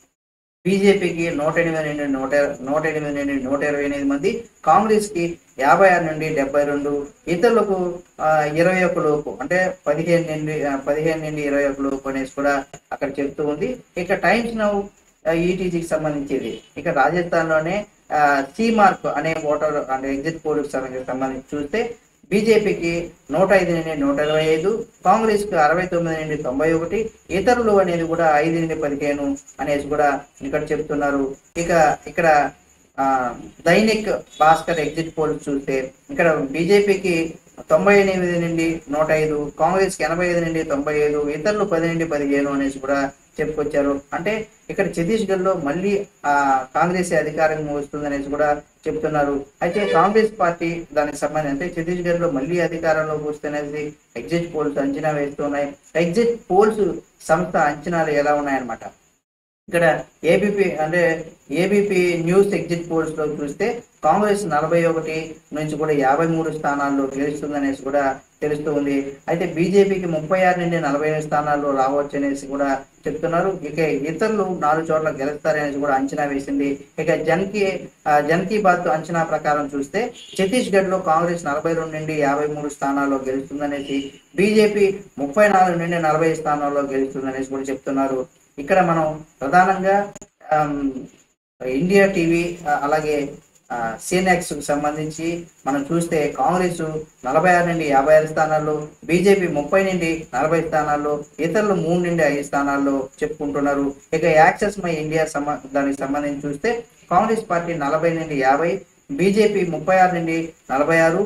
బీజేపీకి నూట ఎనిమిది నుండి నూట నూట ఎనిమిది నుండి నూట ఇరవై ఎనిమిది మంది కాంగ్రెస్ కి యాభై ఆరు నుండి డెబ్బై రెండు ఇతరులకు ఆ, ఇరవై ఒక లోపు అంటే పదిహేను నుండి ఆ, పదిహేను నుండి ఇరవై ఒక లోపు అనేసి కూడా అక్కడ చెప్తూ ఉంది ఇక టైమ్స్ నౌ ఈటీజీకి సంబంధించింది ఇక రాజస్థాన్ లోనే సి మార్క్ అనే ఓటర్ అంటే ఎగ్జిట్ పోల్ సంబంధించి చూస్తే బీజేపీకి నూట ఐదు నుండి నూట ఇరవై ఐదు కాంగ్రెస్ కు అరవై తొమ్మిది నుండి తొంభై ఒకటి ఇతరులు అనేది కూడా ఐదు నుండి పదిహేను అనేసి కూడా ఇక్కడ చెప్తున్నారు ఇక ఇక్కడ ఆ, దైనిక్ భాస్కర్ ఎగ్జిట్ పోల్ చూస్తే ఇక్కడ బీజేపీకి తొంభై ఎనిమిది నుండి నూట ఐదు కాంగ్రెస్ కి ఎనభై ఐదు నుండి తొంభై ఐదు ఇతరులు పది నుండి పదిహేను అనేసి కూడా చెప్పుకొచ్చారు అంటే ఇక్కడ ఛత్తీస్గఢ్ లో మళ్ళీ ఆ కాంగ్రెస్ అధికారం వస్తుందనేసి కూడా చెప్తున్నారు అయితే కాంగ్రెస్ పార్టీ దానికి సంబంధించి అంటే ఛత్తీస్గఢ్ లో మళ్ళీ అధికారంలోకి వస్తున్నది ఎగ్జిట్ పోల్స్ అంచనా వేస్తున్నాయి ఎగ్జిట్ పోల్స్ సంస్థ అంచనాలు ఎలా ఉన్నాయన్నమాట ఇక్కడ ఏబిపి అంటే ఏబిపి న్యూస్ ఎగ్జిట్ పోల్స్ లో చూస్తే కాంగ్రెస్ నలభై ఒకటి నుంచి కూడా యాభై మూడు స్థానాల్లో గెలుస్తుందనేసి కూడా తెలుస్తూ ఉంది అయితే బీజేపీకి ముప్పై ఆరు నుండి నలభై ఎనిమిది స్థానాల్లో రావచ్చు అనేసి కూడా చెప్తున్నారు ఇక ఇతరులు నాలుగు చోట్ల గెలుస్తారనేసి కూడా అంచనా వేసింది ఇక జన్కి ఆ, జన్ కీ బాత్ అంచనా ప్రకారం చూస్తే ఛత్తీస్గఢ్ లో కాంగ్రెస్ నలభై రెండు నుండి యాభై మూడు స్థానాల్లో గెలుస్తుందనేసి బీజేపీ ముప్పై నాలుగు నుండి నలభై స్థానాల్లో గెలుస్తుందనేసి కూడా చెప్తున్నారు ఇక్కడ మనం ప్రధానంగా ఆమ్, ఇండియా టీవీ ఆ, అలాగే సీనెక్స్ కు సంబంధించి మనం చూస్తే కాంగ్రెస్ నలభై ఆరు నుండి యాభై ఆరు స్థానాల్లో బీజేపీ ముప్పై నుండి నలభై స్థానాల్లో ఇతరులు మూడు నుండి ఐదు స్థానాల్లో చెప్పుకుంటున్నారు ఇక యాక్సెస్ మై ఇండియా సంబ దానికి సంబంధించి చూస్తే కాంగ్రెస్ పార్టీ నలభై నుండి యాభై బీజేపీ ముప్పై ఆరు నుండి నలభై ఆరు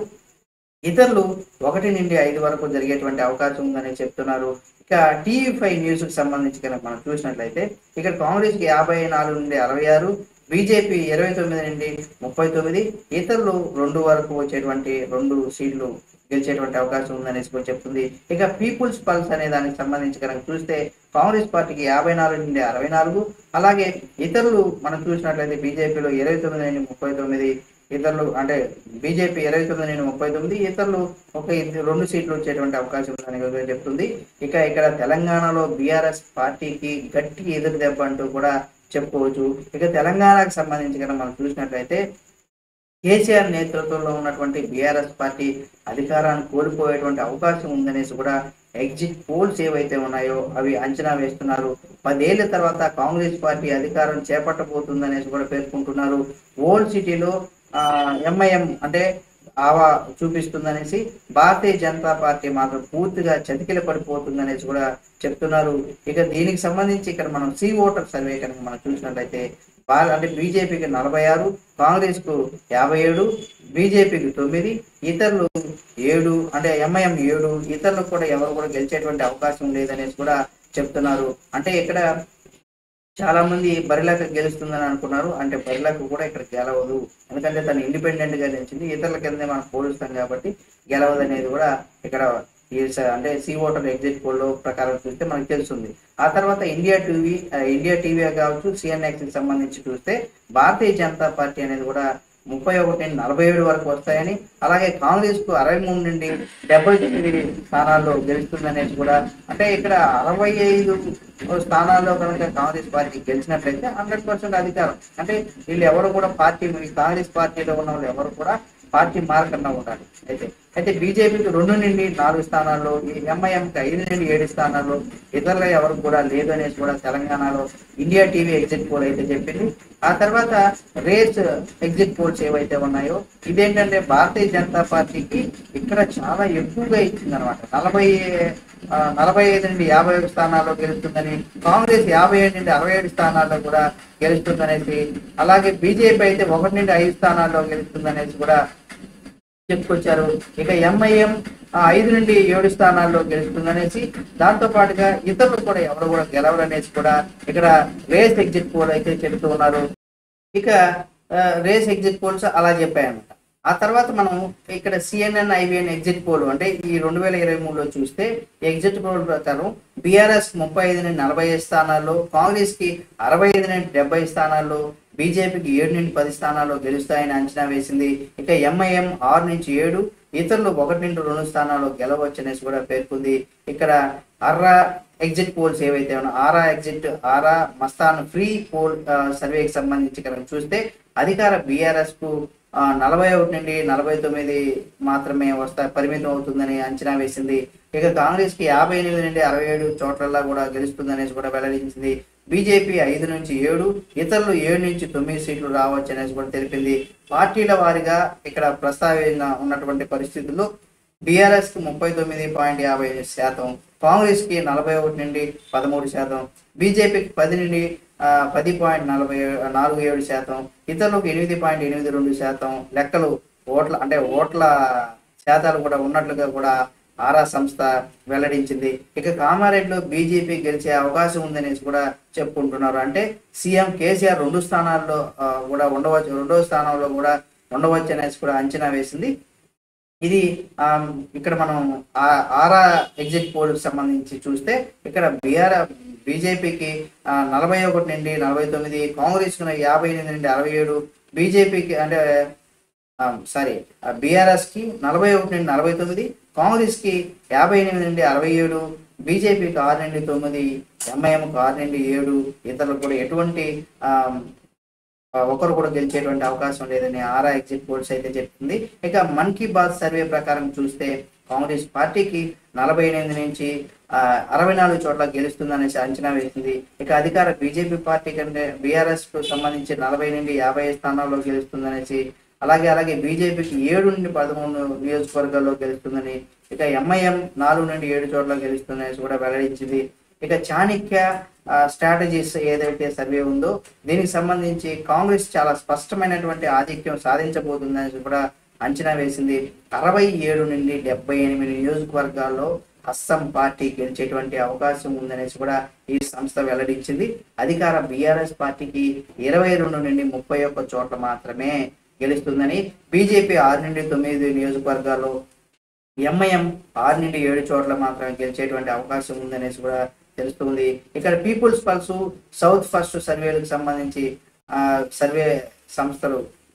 ఇతరులు ఒకటి నుండి ఐదు వరకు జరిగేటువంటి అవకాశం ఉందని చెప్తున్నారు ఇక టీవీ ఫైవ్ న్యూస్ కి సంబంధించి కనుక మనం చూసినట్లయితే ఇక్కడ కాంగ్రెస్ కి యాభై నాలుగు నుండి అరవై ఆరు బీజేపీ ఇరవై తొమ్మిది నుండి ముప్పై తొమ్మిది ఇతరులు రెండు వరకు వచ్చేటువంటి రెండు సీట్లు గెలిచేటువంటి అవకాశం ఉందనేసి కూడా చెప్తుంది ఇక పీపుల్స్ పల్స్ అనే దానికి సంబంధించి కనుక చూస్తే కాంగ్రెస్ పార్టీకి యాభై నాలుగు నుండి అరవై నాలుగు అలాగే ఇతరులు మనం చూసినట్లయితే బీజేపీలో ఇరవై తొమ్మిది నుండి ముప్పై తొమ్మిది ఇతరులు అంటే బీజేపీ ఇరవై తొమ్మిది నుండి ముప్పై తొమ్మిది ఇతరులు ఒక ఇద్దరు- రెండు సీట్లు వచ్చేటువంటి అవకాశం ఉందని కూడా చెప్తుంది ఇక ఇక్కడ తెలంగాణలో బీఆర్ఎస్ పార్టీకి గట్టి ఎదురు దెబ్బ అంటూ కూడా చెప్పుకోవచ్చు ఇక తెలంగాణకు సంబంధించి కనుక మనం చూసినట్లయితే కేసీఆర్ నేతృత్వంలో ఉన్నటువంటి బీఆర్ఎస్ పార్టీ అధికారాన్ని కోల్పోయేటువంటి అవకాశం ఉందనేసి కూడా ఎగ్జిట్ పోల్స్ ఏవైతే ఉన్నాయో అవి అంచనా వేస్తున్నారు పదేళ్ల తర్వాత కాంగ్రెస్ పార్టీ అధికారం చేపట్టబోతుందనేసి కూడా పేర్కొంటున్నారు ఓల్డ్ సిటీలో ఎంఐఎం అంటే ఆవా చూపిస్తుందనేసి భారతీయ జనతా పార్టీ మాత్రం పూర్తిగా చతికిల పడిపోతుందనేసి కూడా చెప్తున్నారు ఇక దీనికి సంబంధించి ఇక్కడ మనం సి ఓటర్ సర్వే కనుక మనం చూసినట్లయితే భార- అంటే బీజేపీకి నలభై ఆరు కాంగ్రెస్ కు యాభై ఏడు బీజేపీకి తొమ్మిది ఇతరులు ఏడు అంటే ఎంఐఎం ఏడు ఇతరులు కూడా ఎవరు కూడా గెలిచేటువంటి అవకాశం లేదనేసి కూడా చెప్తున్నారు అంటే ఇక్కడ చాలా మంది బరిలాక గెలుస్తుందని అనుకున్నారు అంటే బరిలాక కూడా ఇక్కడ గెలవదు ఎందుకంటే తను ఇండిపెండెంట్ గా నిలిచింది ఇతరుల కింద మనం పోలుస్తాం కాబట్టి గెలవదు అనేది కూడా ఇక్కడ ఈ స- అంటే సి ఓటర్ ఎగ్జిట్ పోల్ ప్రకారం చూస్తే మనకు తెలుస్తుంది ఆ తర్వాత ఇండియా టీవీ ఆ, ఇండియా టీవీ కావచ్చు సిఎన్ఎక్స్ కి సంబంధించి చూస్తే భారతీయ జనతా పార్టీ అనేది కూడా ముప్పై ఒకటి నుండి నలభై ఏడు వరకు వస్తాయని అలాగే కాంగ్రెస్ కు అరవై మూడు నుండి డెబ్బై తొమ్మిది స్థానాల్లో గెలుస్తుందనేది కూడా అంటే ఇక్కడ అరవై ఐదు స్థానాల్లో కనుక కాంగ్రెస్ పార్టీ గెలిచినట్లయితే హండ్రెడ్ పర్సెంట్ అధికారం అంటే వీళ్ళు ఎవరు కూడా పార్టీ ఈ కాంగ్రెస్ పార్టీలో ఉన్న వాళ్ళు ఎవరు కూడా పార్టీ మారకుండా ఉండాలి అయితే అయితే బీజేపీకి రెండు నుండి నాలుగు స్థానాల్లో ఈ ఎంఐఎంకి ఐదు నుండి ఏడు స్థానాల్లో ఇతరులు ఎవరు కూడా లేదు అనేసి కూడా తెలంగాణలో ఇండియా టీవీ ఎగ్జిట్ పోల్ అయితే చెప్పింది ఆ తర్వాత రేస్ ఎగ్జిట్ పోల్స్ ఏవైతే ఉన్నాయో ఇదేంటంటే భారతీయ జనతా పార్టీకి ఇక్కడ చాలా ఎక్కువగా ఇచ్చింది అనమాట నలభై ఆ, నలభై ఐదు నుండి యాభై ఐదు స్థానాల్లో గెలుస్తుందని కాంగ్రెస్ యాభై ఏడు నుండి అరవై ఏడు స్థానాల్లో కూడా గెలుస్తుందనేసి అలాగే బీజేపీ అయితే ఒకటి నుండి ఐదు స్థానాల్లో గెలుస్తుందనేసి కూడా చెప్పుకొచ్చారు ఇక ఎంఐఎం ఐదు నుండి ఏడు స్థానాల్లో గెలుస్తుందనేసి దాంతో పాటుగా ఇతరులు కూడా ఎవరు కూడా గెలవరనేసి కూడా ఇక్కడ రేస్ ఎగ్జిట్ పోల్ అయితే చెబుతూ ఉన్నారు ఇక ఆ, రేస్ ఎగ్జిట్ పోల్స్ అలా చెప్పాయన్నమాట ఆ తర్వాత మనం ఇక్కడ సిఎన్ఎన్ ఐవిఎన్ ఎగ్జిట్ పోల్ అంటే ఈ రెండు వేల ఇరవై మూడులో చూస్తే ఎగ్జిట్ పోల్ ప్రకారం బీఆర్ఎస్ ముప్పై ఐదు నుండి నలభై ఐదు స్థానాల్లో కాంగ్రెస్ కి అరవై ఐదు నుండి డెబ్బై స్థానాల్లో బీజేపీకి ఏడు నుండి పది స్థానాల్లో గెలుస్తాయని అంచనా వేసింది ఇక ఎంఐఎం ఆరు నుంచి ఏడు ఇతరులు ఒకటి నుండి రెండు స్థానాల్లో గెలవచ్చనేసి కూడా పేర్కొంది ఇక్కడ అర్రా ఎగ్జిట్ పోల్స్ ఏవైతే ఉన్నాయో Aaraa exit Aaraa Mastan pre poll ఆ, సర్వేకి సంబంధించి కనుక చూస్తే అధికార బీఆర్ఎస్ కు ఆ, నలభై ఒకటి నుండి నలభై తొమ్మిది మాత్రమే వస్తా పరిమితం అవుతుందని అంచనా వేసింది ఇక కాంగ్రెస్ కి యాభై ఎనిమిది నుండి అరవై ఏడు చోట్లల్లా కూడా గెలుస్తుందనేసి కూడా వెల్లడించింది బీజేపీ ఐదు నుంచి ఏడు ఇతరులు ఏడు నుంచి తొమ్మిది సీట్లు రావచ్చు అనేసి కూడా తెలిపింది పార్టీల వారిగా ఇక్కడ ప్రస్తావన ఉన్నటువంటి పరిస్థితుల్లో బీఆర్ఎస్ కి ముప్పై తొమ్మిది పాయింట్ యాభై ఐదు శాతం కాంగ్రెస్ కి నలభై ఒకటి నుండి పదమూడు శాతం బీజేపీకి పది నుండి ఆ, పది పాయింట్ నలభై ఏ- నాలుగు ఏడు శాతం ఇతరులకు ఎనిమిది పాయింట్ ఎనిమిది రెండు శాతం లెక్కలు ఓట్ల అంటే ఓట్ల శాతాలు కూడా ఉన్నట్లుగా కూడా ఆరా సంస్థ వెల్లడించింది ఇక కామారెడ్డిలో బీజేపీ గెలిచే అవకాశం ఉందనేసి కూడా చెప్పుకుంటున్నారు అంటే సీఎం కేసీఆర్ రెండు స్థానాల్లో ఆ, కూడా ఉండవచ్చు రెండో స్థానంలో కూడా ఉండవచ్చు అనేసి కూడా అంచనా వేసింది ఇది ఆ, ఇక్కడ మనం ఆ- ఆరా ఎగ్జిట్ పోల్ సంబంధించి చూస్తే ఇక్కడ బీఆర్ బీజేపీకి నలభై ఒకటి నుండి నలభై తొమ్మిది కాంగ్రెస్ యాభై ఎనిమిది నుండి అరవై ఏడు బీజేపీకి అంటే సారీ బీఆర్ఎస్ కి నలభై ఒకటి నుండి నలభై తొమ్మిది కాంగ్రెస్ కి యాభై ఎనిమిది నుండి అరవై ఏడు బీజేపీకి ఆరు నుండి తొమ్మిది ఎంఐఎంకి ఆరు నుండి ఏడు ఇతరులకు కూడా ఎటువంటి ఆ, ఆ, ఒకరు కూడా గెలిచేటువంటి అవకాశం లేదని ఆరా ఎగ్జిట్ పోల్స్ అయితే చెప్తుంది ఇక మన్ కీ బాత్ సర్వే ప్రకారం చూస్తే కాంగ్రెస్ పార్టీకి నలభై ఎనిమిది నుంచి ఆ, అరవై నాలుగు చోట్ల గెలుస్తుందనేసి అంచనా వేసింది ఇక అధికార బీజేపీ పార్టీ కంటే బీఆర్ఎస్ కు సంబంధించి నలభై నుండి యాభై స్థానాల్లో గెలుస్తుందనేసి అలాగే అలాగే బీజేపీకి ఏడు నుండి పదమూడు నియోజకవర్గాల్లో గెలుస్తుందని ఇక ఎంఐఎం నాలుగు నుండి ఏడు చోట్ల గెలుస్తుందనేసి కూడా వెల్లడించింది ఇక చాణక్య స్ట్రాటజీస్ ఏదైతే సర్వే ఉందో దీనికి సంబంధించి కాంగ్రెస్ చాలా స్పష్టమైనటువంటి ఆధిక్యం సాధించబోతుందని కూడా అంచనా వేసింది అరవై ఏడు నుండి డెబ్బై ఎనిమిది నియోజకవర్గాల్లో అస్సాం పార్టీ గెలిచేటువంటి అవకాశం ఉందనేసి కూడా ఈ సంస్థ వెల్లడించింది అధికార బీఆర్ఎస్ పార్టీకి ఇరవై రెండు నుండి ముప్పై ఒక్క చోట్ల మాత్రమే గెలుస్తుందని బీజేపీ ఆరు నుండి తొమ్మిది నియోజకవర్గాల్లో ఎంఐఎం ఆరు నుండి ఏడు చోట్ల మాత్రమే గెలిచేటువంటి అవకాశం ఉందనేసి కూడా తెలుస్తుంది ఇక్కడ పీపుల్స్ పల్స్ సౌత్ ఫస్ట్ సర్వేలకు సంబంధించి ఆ, సర్వే సంస్థలు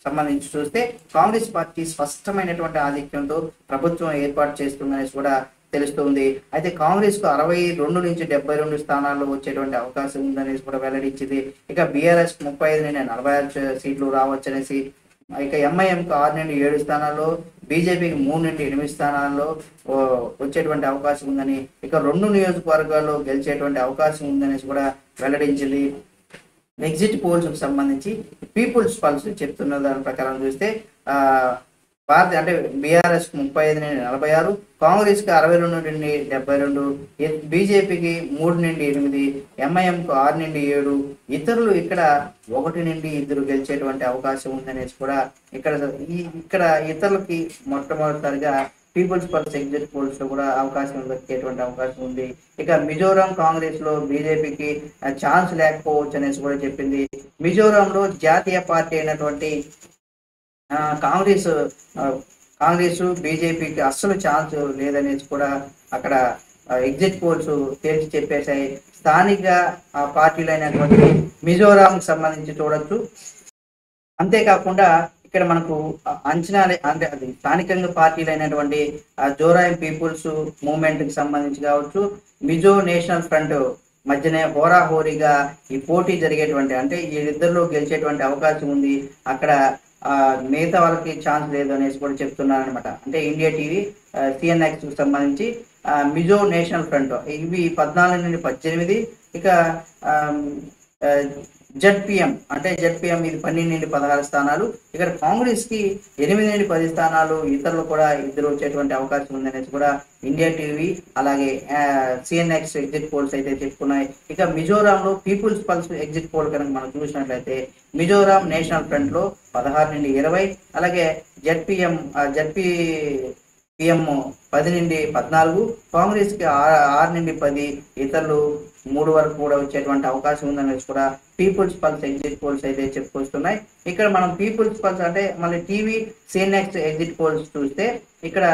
సంబంధించి చూస్తే కాంగ్రెస్ పార్టీ స్పష్టమైనటువంటి ఆధిక్యంతో ప్రభుత్వం ఏర్పాటు చేస్తుందనేసి కూడా తెలుస్తుంది అయితే కాంగ్రెస్ కు అరవై రెండు నుంచి డెబ్బై రెండు స్థానాల్లో వచ్చేటువంటి అవకాశం ఉందనేసి కూడా వెల్లడించింది ఇక బీఆర్ఎస్ ముప్పై ఐదు నుండి నలభై ఆరు సీట్లు రావచ్చనేసి ఇక ఎంఐఎంకు ఆరు నుండి ఏడు స్థానాల్లో బీజేపీకి మూడు నుండి ఎనిమిది స్థానాల్లో ఓ, వచ్చేటువంటి అవకాశం ఉందని ఇక రెండు నియోజకవర్గాల్లో గెలిచేటువంటి అవకాశం ఉందనేసి కూడా వెల్లడించింది ఎగ్జిట్ పోల్స్ కు సంబంధించి పీపుల్స్ పల్స్ చెప్తున్న దాని ప్రకారం చూస్తే ఆ భారత అంటే బీఆర్ఎస్ ముప్పై ఐదు నుండి నలభై ఆరు కాంగ్రెస్ కి అరవై రెండు నుండి డెబ్బై రెండు బీజేపీకి మూడు నుండి ఎనిమిది ఎంఐఎం కు ఆరు నుండి ఏడు ఇతరులు ఇక్కడ ఒకటి నుండి ఇద్దరు గెలిచేటువంటి అవకాశం ఉందనేసి కూడా ఇక్కడ ఈ ఇక్కడ ఇతరులకి మొట్టమొదటిసారిగా పీపుల్స్ పల్స్ ఎగ్జిట్ పోల్స్ లో కూడా అవకాశం దక్కేటువంటి అవకాశం ఉంది ఇక మిజోరాం కాంగ్రెస్ లో బీజేపీకి ఛాన్స్ లేకపోవచ్చు అనేసి కూడా చెప్పింది మిజోరాంలో జాతీయ పార్టీ అయినటువంటి ఆ, కాంగ్రెస్ ఆ, కాంగ్రెస్ బీజేపీకి అస్సలు ఛాన్స్ లేదనేసి కూడా అక్కడ ఎగ్జిట్ పోల్స్ తేల్చి చెప్పేశాయి స్థానిక ఆ, పార్టీలైనటువంటి మిజోరాం సంబంధించి చూడొచ్చు అంతేకాకుండా ఇక్కడ మనకు అంచనా అంటే అది స్థానికంగా పార్టీలు అయినటువంటి జోరాయం పీపుల్స్ మూవ్మెంట్ కి సంబంధించి కావచ్చు మిజో నేషనల్ ఫ్రంట్ మధ్యనే హోరాహోరీగా ఈ పోటీ జరిగేటువంటి అంటే వీళ్ళిద్దరిలో గెలిచేటువంటి అవకాశం ఉంది అక్కడ ఆ, మిగతా వాళ్ళకి ఛాన్స్ లేదు అనేసి కూడా చెప్తున్నారు అనమాట అంటే ఇండియా టీవీ సిఎన్ఎక్స్ కి సంబంధించి ఆ, మిజో నేషనల్ ఫ్రంట్ ఇవి పద్నాలుగు నుండి పద్దెనిమిది ఇక జడ్పిఎం అంటే జడ్పిఎం ఇది పన్నెండు నుండి పదహారు స్థానాలు ఇక్కడ కాంగ్రెస్ కి ఎనిమిది నుండి పది స్థానాలు ఇతరులు కూడా ఇద్దరు వచ్చేటువంటి అవకాశం ఉందనేసి కూడా ఇండియా టీవీ అలాగే సిఎన్ఎక్స్ ఎగ్జిట్ పోల్స్ అయితే చెప్పుకున్నాయి ఇక మిజోరాంలో పీపుల్స్ పల్స్ ఎగ్జిట్ పోల్ కనుక మనం చూసినట్లయితే మిజోరాం నేషనల్ ఫ్రంట్ లో పదహారు నుండి ఇరవై అలాగే జడ్పిఎం జడ్పీ పిఎం పది నుండి పద్నాలుగు కాంగ్రెస్ కి ఆ- ఆరు నుండి పది ఇతరులు మూడు వరకు కూడా వచ్చేటువంటి అవకాశం ఉందనేసి కూడా పీపుల్స్ పల్స్ ఎగ్జిట్ పోల్స్ అయితే చెప్పుకొస్తున్నాయి ఇక్కడ మనం పీపుల్స్ పల్స్ అంటే మళ్ళీ టీవీ సిఎన్ఎక్స్ ఎగ్జిట్ పోల్స్ చూస్తే ఇక్కడ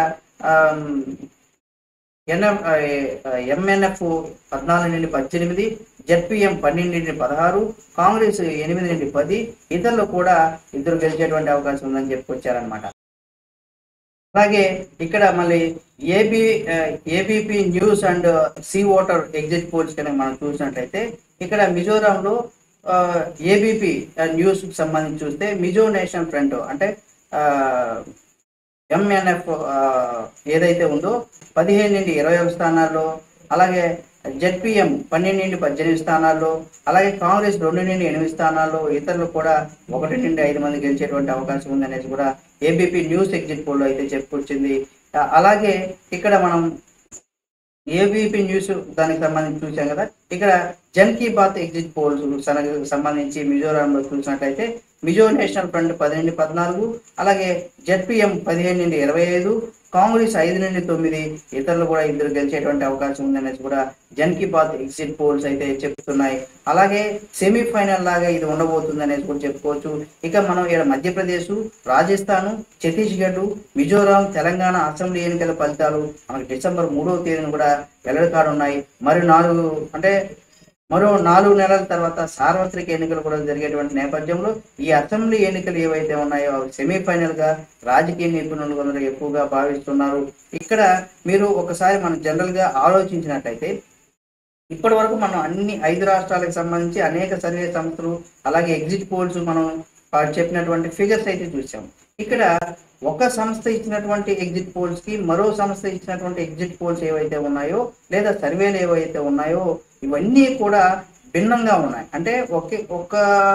ఎన్ఎఫ్ ఎంఎన్ఎఫ్ పద్నాలుగు నుండి పద్దెనిమిది జెడ్పిఎం పన్నెండు నుండి పదహారు కాంగ్రెస్ ఎనిమిది నుండి పది ఇతరులు కూడా ఇద్దరు గెలిచేటువంటి అవకాశం ఉందని చెప్పుకొచ్చారనమాట అలాగే ఇక్కడ మళ్ళీ AB ABP news and C voter exit polls కనుక మనం చూసినట్లయితే ఇక్కడ మిజోరాంలో ఏబిపి న్యూస్ కి సంబంధించి చూస్తే మిజో నేషనల్ ఫ్రంట్ అంటే ఎంఎన్ఎఫ్ ఏదైతే ఉందో పదిహేను నుండి ఇరవై ఒక స్థానాల్లో అలాగే జెడ్పిఎం పన్నెండు నుండి పద్దెనిమిది స్థానాల్లో అలాగే కాంగ్రెస్ రెండు నుండి ఎనిమిది స్థానాల్లో ఇతరులు కూడా ఒకటి నుండి ఐదు మంది గెలిచేటువంటి అవకాశం ఉందనేసి కూడా ఏబిపి న్యూస్ ఎగ్జిట్ పోల్ అయితే చెప్పుకొచ్చింది ఆ, అలాగే ఇక్కడ మనం ఏబిపి న్యూస్ దానికి సంబంధించి చూసాం కదా ఇక్కడ జన్ కీ బాత్ ఎగ్జిట్ పోల్స్ సంబంధించి మిజోరాంలో చూసినట్లయితే మిజో నేషనల్ ఫ్రంట్ పది నుండి పద్నాలుగు అలాగే జెడ్పిఎం పదిహేను నుండి ఇరవై ఐదు కాంగ్రెస్ ఐదు నుండి తొమ్మిది ఇతరులు కూడా ఇద్దరు గెలిచేటువంటి అవకాశం ఉందనేసి కూడా జన్ కీ బాత్ ఎగ్జిట్ పోల్స్ అయితే చెప్తున్నాయి అలాగే సెమీఫైనల్ లాగా ఇది ఉండబోతుంది అనేసి కూడా చెప్పుకోవచ్చు ఇక మనం ఇక్కడ మధ్యప్రదేశ్ రాజస్థాన్ ఛత్తీస్గఢ్ మిజోరాం తెలంగాణ అసెంబ్లీ ఎన్నికల ఫలితాలు మనకి డిసెంబర్ మూడవ తేదీన కూడా వెల్లడి కానున్నాయి మరి నాలుగు అంటే మరో నాలుగు నెలల తర్వాత సార్వత్రిక ఎన్నికలు కూడా జరిగేటువంటి నేపథ్యంలో ఈ అసెంబ్లీ ఎన్నికలు ఏవైతే ఉన్నాయో అవి సెమీఫైనల్ గా రాజకీయ నిపుణులు కొందరు ఎక్కువగా భావిస్తున్నారు ఇక్కడ మీరు ఒకసారి మనం జనరల్ గా ఆలోచించినట్లయితే ఇప్పటి వరకు మనం అన్ని ఐదు రాష్ట్రాలకు సంబంధించి అనేక సర్వే సంస్థలు అలాగే ఎగ్జిట్ పోల్స్ మనం ఆ, చెప్పినటువంటి ఫిగర్స్ అయితే చూసాం ఇక్కడ ఒక సంస్థ ఇచ్చినటువంటి ఎగ్జిట్ పోల్స్ కి మరో సంస్థ ఇచ్చినటువంటి ఎగ్జిట్ పోల్స్ ఏవైతే ఉన్నాయో లేదా సర్వేలు ఏవైతే ఉన్నాయో ఇవన్నీ కూడా భిన్నంగా ఉన్నాయి అంటే ఒకే ఒక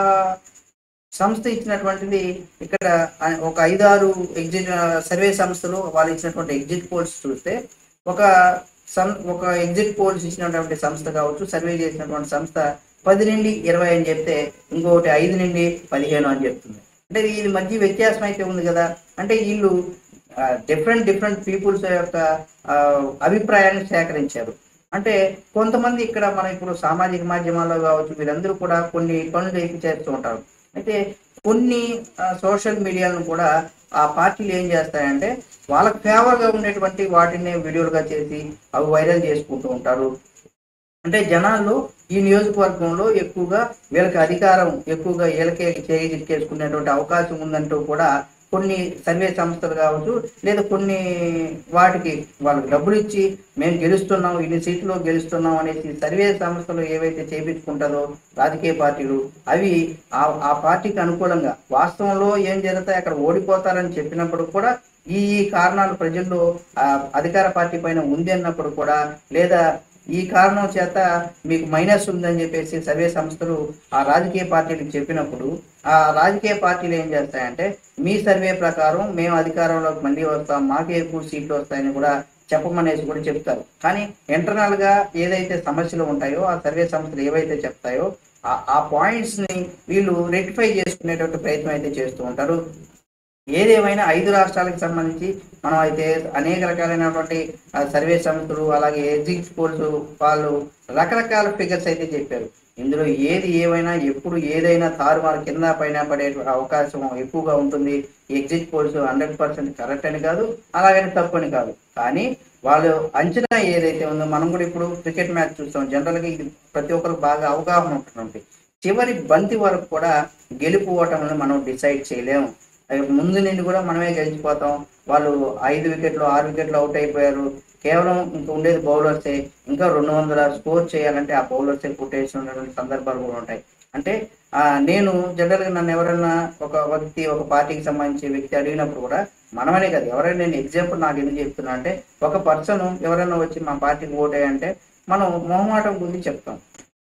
సంస్థ ఇచ్చినటువంటిది ఇక్కడ ఆ- ఒక ఐదారు ఎగ్జిట్ సర్వే సంస్థలు వాళ్ళు ఇచ్చినటువంటి ఎగ్జిట్ పోల్స్ చూస్తే ఒక సం ఒక ఎగ్జిట్ పోల్స్ ఇచ్చినటువంటి సంస్థ కావచ్చు సర్వే చేసినటువంటి సంస్థ పది నుండి ఇరవై అని చెప్తే ఇంకొకటి ఐదు నుండి పదిహేను అని చెప్తుంది అంటే ఇది మధ్య వ్యత్యాసం అయితే ఉంది కదా అంటే వీళ్ళు డిఫరెంట్ డిఫరెంట్ పీపుల్స్ యొక్క ఆ, అభిప్రాయాన్ని సేకరించారు అంటే కొంతమంది ఇక్కడ మన ఇప్పుడు సామాజిక మాధ్యమాల్లో కావచ్చు వీరందరూ కూడా కొన్ని పనులు అయితే చేస్తూ ఉంటారు అయితే కొన్ని సోషల్ మీడియాలను కూడా ఆ పార్టీలు ఏం చేస్తాయంటే వాళ్ళకి ఫేవర్గా ఉండేటువంటి వాటిని వీడియోలుగా చేసి అవి వైరల్ చేసుకుంటూ ఉంటారు అంటే జనాల్లో ఈ నియోజకవర్గంలో ఎక్కువగా వీళ్ళకి అధికారం ఎక్కువగా వీళ్ళకే చేసుకునేటువంటి అవకాశం ఉందంటూ కూడా కొన్ని సర్వే సంస్థలు కావచ్చు లేదా కొన్ని వాటికి వాళ్ళకి డబ్బులు ఇచ్చి మేము గెలుస్తున్నాం ఇన్ని సీట్లు గెలుస్తున్నాం అనేసి సర్వే సంస్థలు ఏవైతే చేపించుకుంటుందో రాజకీయ పార్టీలు అవి ఆ ఆ పార్టీకి అనుకూలంగా వాస్తవంలో ఏం జరుగుతాయి అక్కడ ఓడిపోతారని చెప్పినప్పుడు కూడా ఈ ఈ కారణాలు ప్రజల్లో ఆ అధికార పార్టీ పైన ఉంది అన్నప్పుడు కూడా లేదా ఈ కారణం చేత మీకు మైనస్ ఉందని చెప్పేసి సర్వే సంస్థలు ఆ రాజకీయ పార్టీలకు చెప్పినప్పుడు ఆ రాజకీయ పార్టీలు ఏం చేస్తాయంటే మీ సర్వే ప్రకారం మేము అధికారంలోకి మళ్ళీ వస్తాం మాకే ఎక్కువ సీట్లు వస్తాయని కూడా చెప్పమనేసి కూడా చెప్తారు కానీ ఇంటర్నల్ గా ఏదైతే సమస్యలు ఉంటాయో ఆ సర్వే సంస్థలు ఏవైతే చెప్తాయో ఆ- ఆ పాయింట్స్ ని వీళ్ళు రెక్టిఫై చేసుకునేటువంటి ప్రయత్నం అయితే చేస్తూ ఉంటారు ఏదేమైనా ఐదు రాష్ట్రాలకు సంబంధించి మనం అయితే అనేక రకాలైనటువంటి ఆ, సర్వే సంస్థలు అలాగే ఎగ్జిట్ పోల్స్ వాళ్ళు రకరకాల ఫిగర్స్ అయితే చెప్పారు ఇందులో ఏది ఏమైనా ఎప్పుడు ఏదైనా తారుమారు కింద పైన పడే అవకాశం ఎక్కువగా ఉంటుంది exit polls hundred percent correct అని కాదు అలాగని తప్పు అని కాదు కానీ వాళ్ళు అంచనా ఏదైతే ఉందో మనం కూడా ఇప్పుడు క్రికెట్ మ్యాచ్ చూస్తాం జనరల్గా ఇది ప్రతి ఒక్కరికి బాగా అవగాహన ఉంటుంది చివరి బంతి వరకు కూడా గెలుపు ఓటములను మనం డిసైడ్ చేయలేము అవి ముందు నుండి కూడా మనమే గెలిచిపోతాం వాళ్ళు ఐదు వికెట్లు ఆరు వికెట్లు అవుట్ అయిపోయారు కేవలం ఇంకా ఉండేది బౌలర్సే ఇంకా రెండు వందల స్కోర్ చేయాలంటే ఆ బౌలర్సే పుట్టేసినటువంటి సందర్భాలు కూడా ఉంటాయి అంటే ఆ, నేను జనరల్గా నన్ను ఎవరైనా ఒక వ్యక్తి ఒక పార్టీకి సంబంధించి వ్యక్తి అడిగినప్పుడు కూడా మనమనే కదా ఎవరైనా నేను ఎగ్జాంపుల్ నాకు ఎందుకు చెప్తున్నా అంటే ఒక పర్సన్ ఎవరైనా వచ్చి మా పార్టీకి ఓటేయంటే మనం మొహమాటం గురించి చెప్తాం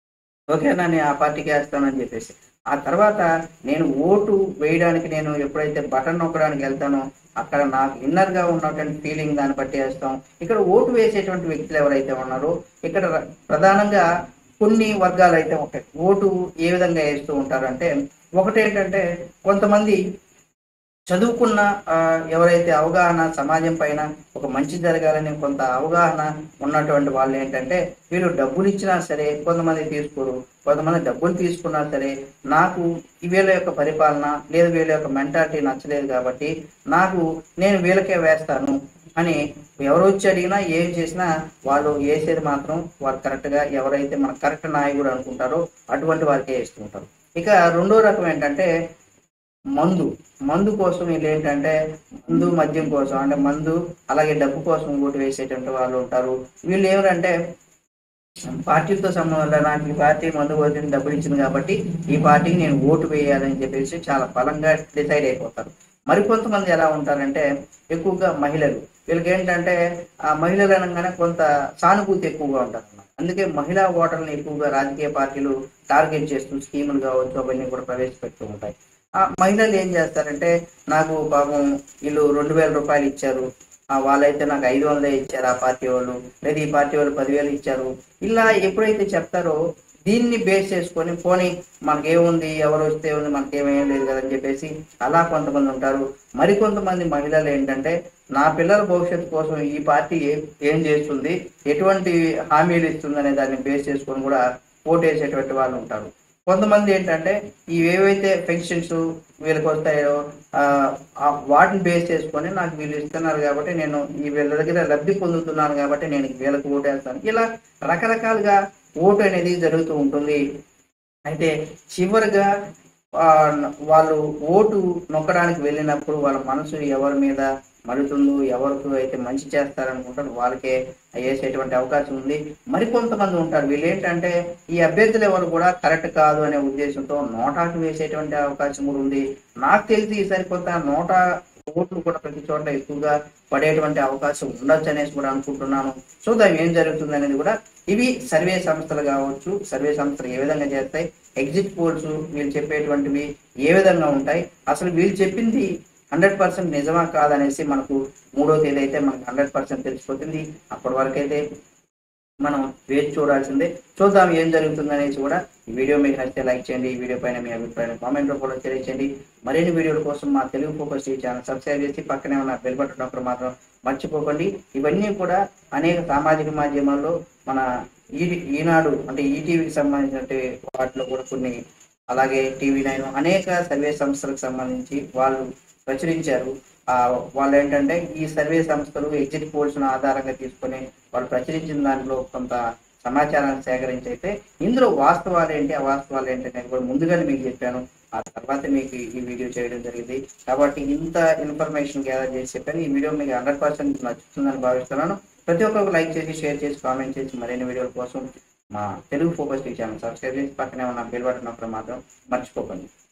ఓకేనా నేను ఆ పార్టీకి వేస్తానని చెప్పేసి ఆ తర్వాత నేను ఓటు వేయడానికి నేను ఎప్పుడైతే బటన్ నొక్కడానికి వెళ్తానో అక్కడ నాకు ఇన్నర్ గా ఉన్నటువంటి ఫీలింగ్ దాన్ని బట్టి వేస్తాం ఇక్కడ ఓటు వేసేటువంటి వ్యక్తులు ఎవరైతే ఉన్నారో ఇక్కడ ర- ప్రధానంగా కొన్ని వర్గాలు అయితే ఉంటాయి ఓటు ఏ విధంగా వేస్తూ ఉంటారంటే ఒకటేంటంటే కొంతమంది చదువుకున్న ఆ, ఎవరైతే అవగాహన సమాజం పైన ఒక మంచి జరగాలని కొంత అవగాహన ఉన్నటువంటి వాళ్ళు ఏంటంటే వీళ్ళు డబ్బులు ఇచ్చినా సరే కొంతమంది తీసుకోరు కొంతమంది డబ్బులు తీసుకున్నా సరే నాకు ఈ వీళ్ళ యొక్క పరిపాలన లేదా వీళ్ళ యొక్క మెంటాలిటీ నచ్చలేదు కాబట్టి నాకు నేను వీళ్ళకే వేస్తాను అని ఎవరు వచ్చి అడిగినా ఏం చేసినా వాళ్ళు వేసేది మాత్రం వాళ్ళు కరెక్ట్ గా ఎవరైతే మన కరెక్ట్ నాయకుడు అనుకుంటారో అటువంటి వారికే వేస్తుంటారు ఇక రెండో రకం ఏంటంటే మందు మందు కోసం వీళ్ళు ఏంటంటే మందు మద్యం కోసం అంటే మందు అలాగే డబ్బు కోసం ఓటు వేసేటువంటి వాళ్ళు ఉంటారు వీళ్ళు ఏమంటే పార్టీతో సంబంధం లేదు నాకు ఈ పార్టీ మందు వదిలిన డబ్బులు ఇచ్చింది కాబట్టి ఈ పార్టీకి నేను ఓటు వేయాలని చెప్పేసి చాలా బలంగా డిసైడ్ అయిపోతారు మరికొంతమంది ఎలా ఉంటారంటే ఎక్కువగా మహిళలు వీళ్ళకి ఏంటంటే ఆ మహిళలు అనగానే కొంత సానుభూతి ఎక్కువగా ఉంటారు అందుకే మహిళా ఓటర్లను ఎక్కువగా రాజకీయ పార్టీలు టార్గెట్ చేస్తూ స్కీములు కావచ్చు అవన్నీ కూడా ప్రవేశపెడుతూ ఉంటాయి ఆ మహిళలు ఏం చేస్తారంటే నాకు పాపం వీళ్ళు రెండు వేల రూపాయలు ఇచ్చారు ఆ వాళ్ళైతే నాకు ఐదు వందలే ఇచ్చారు ఆ పార్టీ వాళ్ళు లేదా ఈ పార్టీ వాళ్ళు పదివేలు ఇచ్చారు ఇలా ఎప్పుడైతే చెప్తారో దీన్ని బేస్ చేసుకొని పోనీ మనకేముంది ఎవరు వస్తే ఉంది మనకేమేం లేదు కదని చెప్పేసి అలా కొంతమంది ఉంటారు మరికొంతమంది మహిళలు ఏంటంటే నా పిల్లల భవిష్యత్తు కోసం ఈ పార్టీ ఏ- ఏం చేస్తుంది ఎటువంటి హామీలు ఇస్తుంది అనే దాన్ని బేస్ చేసుకొని కూడా ఓటేసేటువంటి వాళ్ళు ఉంటారు కొంతమంది ఏంటంటే ఈ ఏవైతే పెన్షన్స్ వీళ్ళకి వస్తాయో ఆ, ఆ వాటిని బేస్ చేసుకొని నాకు వీళ్ళు ఇస్తున్నారు కాబట్టి నేను ఈ వీళ్ళ దగ్గర లబ్ధి పొందుతున్నాను కాబట్టి నేను వీళ్ళకి ఓటేస్తాను ఇలా రకరకాలుగా ఓటు అనేది జరుగుతూ ఉంటుంది అయితే చివరిగా ఆ, వాళ్ళు ఓటు నొక్కడానికి వెళ్ళినప్పుడు వాళ్ళ మనసు ఎవరి మీద మరుతుందో ఎవరికి అయితే మంచి చేస్తారనుకుంటారు వాళ్ళకే వేసేటువంటి అవకాశం ఉంది మరికొంతమంది ఉంటారు వీళ్ళు ఏంటంటే ఈ అభ్యర్థులు ఎవరు కూడా కరెక్ట్ కాదు అనే ఉద్దేశంతో నోటాకు వేసేటువంటి అవకాశం కూడా ఉంది నాకు తెలిసి ఈసారి కొంత నోటా ఓట్లు కూడా ప్రతి చోట ఎక్కువగా పడేటువంటి అవకాశం ఉండొచ్చు అనేసి కూడా అనుకుంటున్నాను చూద్దాం ఏం జరుగుతుంది అనేది కూడా ఇవి సర్వే సంస్థలు కావచ్చు సర్వే సంస్థలు ఏ విధంగా చేస్తాయి ఎగ్జిట్ పోల్స్ వీళ్ళు చెప్పేటువంటివి ఏ విధంగా ఉంటాయి అసలు వీళ్ళు చెప్పింది హండ్రెడ్ పర్సెంట్ నిజమా కాదనేసి మనకు మూడో తేదీ అయితే మనకు హండ్రెడ్ పర్సెంట్ తెలిసిపోతుంది అప్పటి వరకు అయితే మనం వేచి చూడాల్సిందే చూద్దాం ఏం జరుగుతుంది అనేసి కూడా ఈ వీడియో మీకు నచ్చితే లైక్ చేయండి ఈ వీడియో పైన మీ అభిప్రాయం కామెంట్ రూపంలో తెలియచేయండి మరిన్ని వీడియోల కోసం మా తెలుగు ఫోకస్ ఈ ఛానల్ సబ్స్క్రైబ్ చేసి పక్కనే ఉన్న బెల్ బటన్ నొక్కడం మాత్రం మర్చిపోకండి ఇవన్నీ కూడా అనేక సామాజిక మాధ్యమాల్లో మన ఈ ఈనాడు అంటే ఈటీవీకి సంబంధించిన వాటిలో కూడా కొన్ని అలాగే టీవీ నైన్ అనేక సర్వే సంస్థలకు సంబంధించి వాళ్ళు ప్రచురించారు ఆ వాళ్ళు ఏంటంటే ఈ సర్వే సంస్థలు ఎగ్జిట్ పోల్స్ ఆధారంగా తీసుకొని వాళ్ళు ప్రచురించిన దాంట్లో కొంత సమాచారాన్ని సేకరించి అయితే ఇందులో వాస్తవాలు ఏంటి అవాస్తవాలు ఏంటి అనేది కూడా ముందుగానే మీకు చెప్పాను ఆ తర్వాత మీకు ఈ వీడియో చేయడం జరిగింది కాబట్టి ఇంత ఇన్ఫర్మేషన్ గ్యాదర్ చేసి చెప్పాను ఈ వీడియో మీకు హండ్రెడ్ పర్సెంట్ నచ్చుతుందని భావిస్తున్నాను ప్రతి ఒక్కరికి లైక్ చేసి షేర్ చేసి కామెంట్ చేసి మరిన్ని వీడియోల కోసం మా తెలుగు ఫోకస్ ఛానల్ సబ్స్క్రైబ్ చేసి పక్కనే ఉన్న బెల్ బటన్ నొక్కడం మాత్రం మర్చిపోకండి